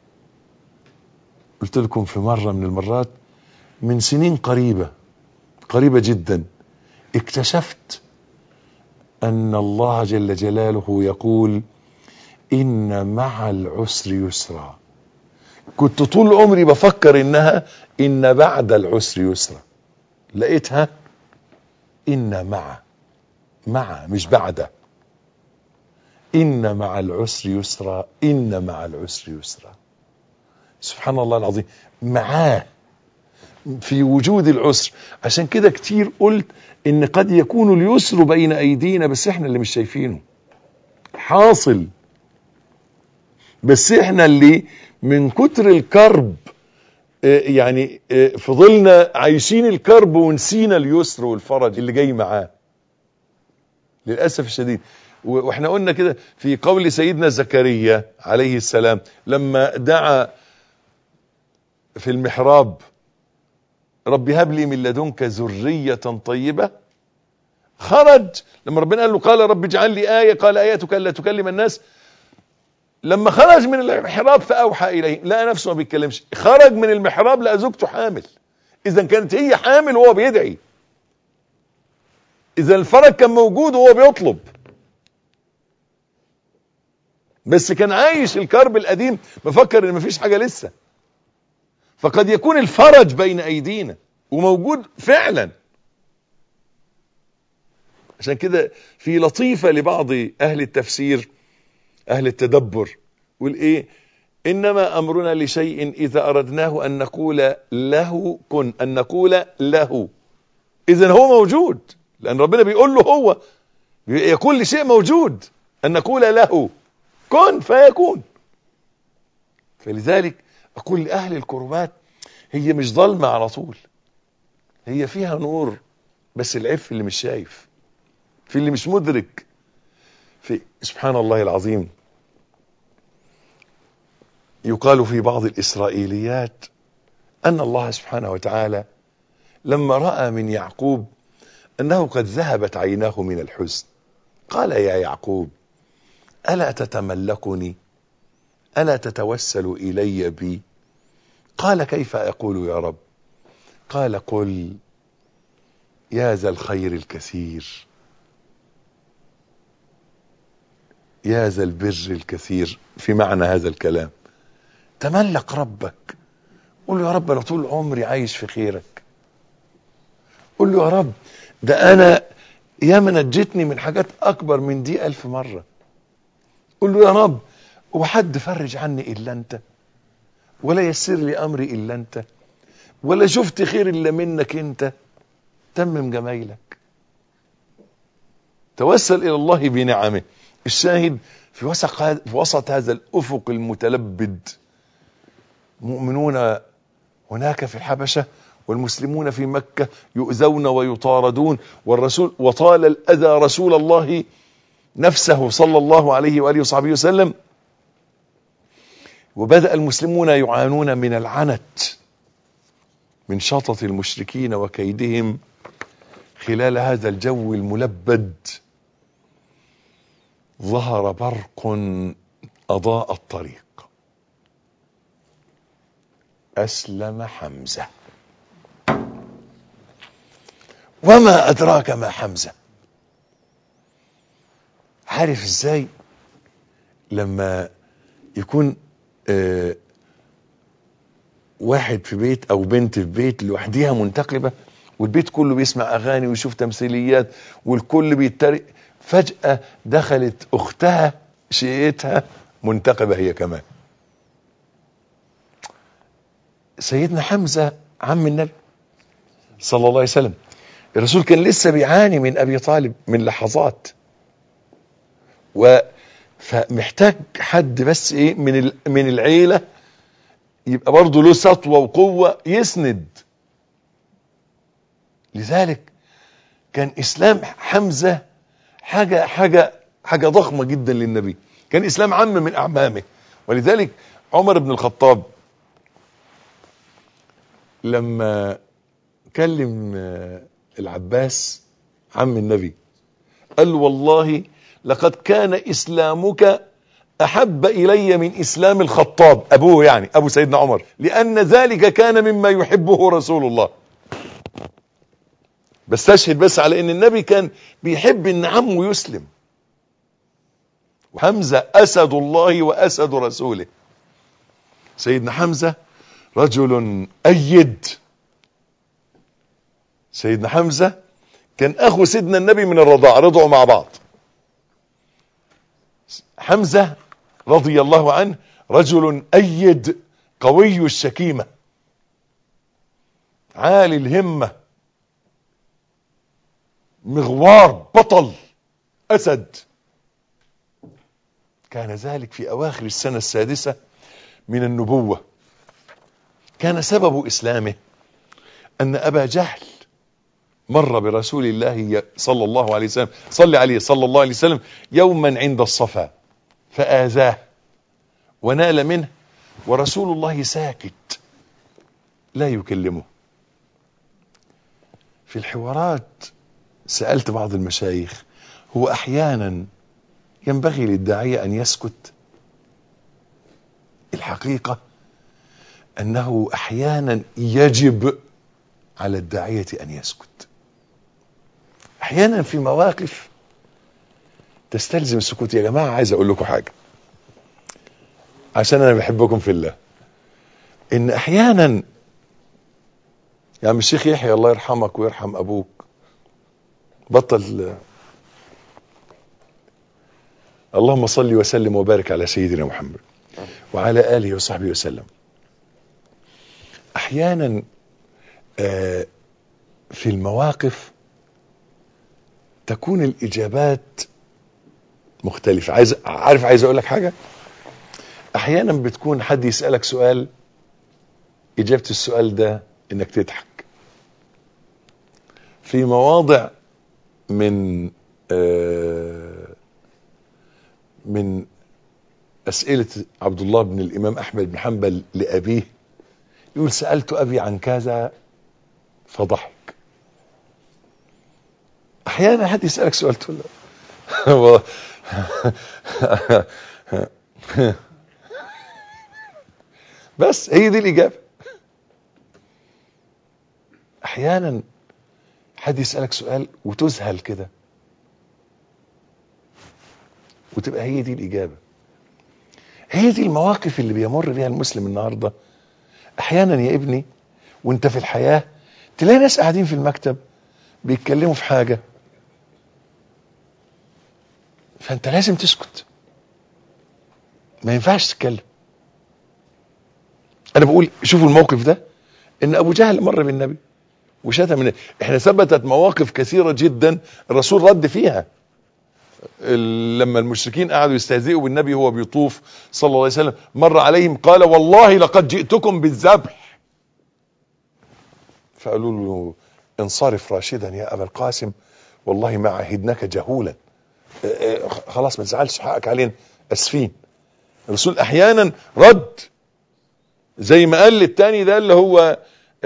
قلت لكم في مره من المرات من سنين قريبه قريبه جدا اكتشفت ان الله جل جلاله يقول ان مع العسر يسرا كنت طول عمري بفكر انها ان بعد العسر يسرا لقيتها ان مع مع مش بعد ان مع العسر يسرا ان مع العسر يسرا سبحان الله العظيم معاه في وجود العسر عشان كده كتير قلت ان قد يكون اليسر بين ايدينا بس احنا اللي مش شايفينه حاصل بس احنا اللي من كتر الكرب آه، يعني آه، فضلنا عايشين الكرب ونسينا اليسر والفرج اللي جاي معاه للاسف الشديد و- واحنا قلنا كده في قول سيدنا زكريا عليه السلام لما دعا في المحراب رب هب لي من لدنك ذرية طيبة خرج لما ربنا قال له قال رب اجعل لي آية قال آيتك ألا تكلم الناس لما خرج من المحراب فأوحى إليه لقى نفسه ما بيتكلمش خرج من المحراب لقى زوجته حامل إذا كانت هي حامل وهو بيدعي إذا الفرج كان موجود وهو بيطلب بس كان عايش الكرب القديم مفكر ان مفيش حاجة لسه فقد يكون الفرج بين ايدينا وموجود فعلا عشان كده في لطيفة لبعض اهل التفسير اهل التدبر والايه انما امرنا لشيء اذا اردناه ان نقول له كن ان نقول له اذا هو موجود لان ربنا بيقول له هو يكون لشيء موجود ان نقول له كن فيكون فلذلك اقول لاهل الكربات هي مش ظلمة على طول هي فيها نور بس العيب في اللي مش شايف في اللي مش مدرك في سبحان الله العظيم يقال في بعض الإسرائيليات أن الله سبحانه وتعالى لما رأى من يعقوب أنه قد ذهبت عيناه من الحزن قال يا يعقوب ألا تتملكني ألا تتوسل إلي بي قال كيف أقول يا رب قال قل يا ذا الخير الكثير يا ذا البر الكثير في معنى هذا الكلام تملك ربك قل له يا رب انا طول عمري عايش في خيرك قل له يا رب ده انا يا ما نجتني من حاجات اكبر من دي الف مرة قل له يا رب هو حد فرج عني الا انت ولا يسر لي امري الا انت ولا شفت خير الا منك انت تمم جمايلك توسل الى الله بنعمه الشاهد في وسط في وسط هذا الافق المتلبد مؤمنون هناك في الحبشه والمسلمون في مكه يؤذون ويطاردون والرسول وطال الاذى رسول الله نفسه صلى الله عليه واله وصحبه وسلم وبدأ المسلمون يعانون من العنت من شطط المشركين وكيدهم خلال هذا الجو الملبد ظهر برق أضاء الطريق أسلم حمزة وما أدراك ما حمزة عارف ازاي لما يكون آه واحد في بيت او بنت في بيت لوحديها منتقبة والبيت كله بيسمع اغاني ويشوف تمثيليات والكل بيترق فجأة دخلت اختها شقيتها منتقبة هي كمان سيدنا حمزة عم النبي صلى الله عليه وسلم الرسول كان لسه بيعاني من ابي طالب من لحظات و فمحتاج حد بس ايه من من العيله يبقى برضه له سطوه وقوه يسند لذلك كان اسلام حمزه حاجه حاجه حاجه ضخمه جدا للنبي كان اسلام عم من اعمامه ولذلك عمر بن الخطاب لما كلم العباس عم النبي قال له والله لقد كان اسلامك احب الي من اسلام الخطاب ابوه يعني ابو سيدنا عمر لان ذلك كان مما يحبه رسول الله بستشهد بس على ان النبي كان بيحب ان عمه يسلم وحمزة اسد الله واسد رسوله سيدنا حمزة رجل ايد سيدنا حمزة كان اخو سيدنا النبي من الرضاعة رضعوا مع بعض حمزة رضي الله عنه رجل أيد قوي الشكيمة عالي الهمة مغوار بطل أسد كان ذلك في أواخر السنة السادسة من النبوة كان سبب إسلامه أن أبا جهل مر برسول الله صلى الله عليه وسلم صلى عليه صلى الله عليه وسلم يوما عند الصفا فآذاه ونال منه ورسول الله ساكت لا يكلمه في الحوارات سألت بعض المشايخ هو أحيانا ينبغي للداعية أن يسكت الحقيقة أنه أحيانا يجب على الداعية أن يسكت أحيانا في مواقف تستلزم السكوت يا جماعة عايز أقول لكم حاجة عشان أنا بحبكم في الله إن أحيانا يا عم الشيخ يحيى الله يرحمك ويرحم أبوك بطل اللهم صل وسلم وبارك على سيدنا محمد وعلى آله وصحبه وسلم أحيانا آه في المواقف تكون الإجابات مختلفة عايز عارف عايز أقول لك حاجة أحيانا بتكون حد يسألك سؤال إجابة السؤال ده إنك تضحك في مواضع من آه من أسئلة عبد الله بن الإمام أحمد بن حنبل لأبيه يقول سألت أبي عن كذا فضحك أحيانا حد يسألك سؤال تقول له بس هي دي الإجابة أحيانا حد يسألك سؤال وتذهل كده وتبقى هي دي الإجابة هي دي المواقف اللي بيمر بيها المسلم النهاردة أحيانا يا ابني وانت في الحياة تلاقي ناس قاعدين في المكتب بيتكلموا في حاجة فانت لازم تسكت ما ينفعش تتكلم انا بقول شوفوا الموقف ده ان ابو جهل مر بالنبي وشتم النبي احنا ثبتت مواقف كثيرة جدا الرسول رد فيها لما المشركين قعدوا يستهزئوا بالنبي وهو بيطوف صلى الله عليه وسلم مر عليهم قال والله لقد جئتكم بالذبح فقالوا له انصرف راشدا يا ابا القاسم والله ما عهدناك جهولا خلاص ما تزعلش حقك علينا اسفين الرسول احيانا رد زي ما قال للتاني ده اللي هو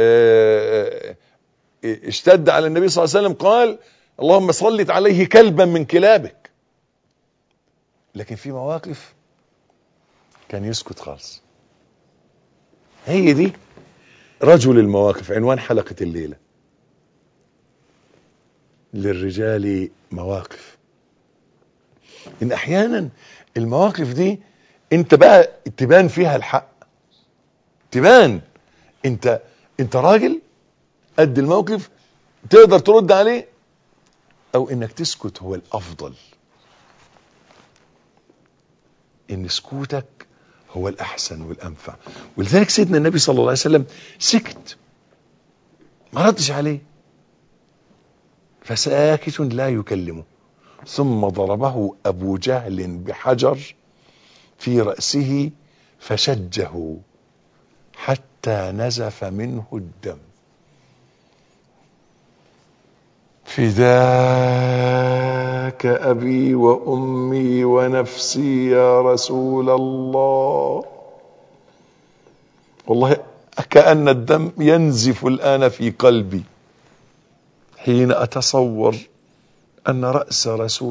اشتد على النبي صلى الله عليه وسلم قال اللهم صلت عليه كلبا من كلابك لكن في مواقف كان يسكت خالص هي دي رجل المواقف عنوان حلقة الليلة للرجال مواقف ان احيانا المواقف دي انت بقى تبان فيها الحق تبان انت انت راجل قد الموقف تقدر ترد عليه او انك تسكت هو الافضل ان سكوتك هو الاحسن والانفع ولذلك سيدنا النبي صلى الله عليه وسلم سكت ما ردش عليه فساكت لا يكلمه ثم ضربه ابو جهل بحجر في راسه فشجه حتى نزف منه الدم فداك ابي وامي ونفسي يا رسول الله والله كأن الدم ينزف الآن في قلبي حين أتصور أن رأس رسول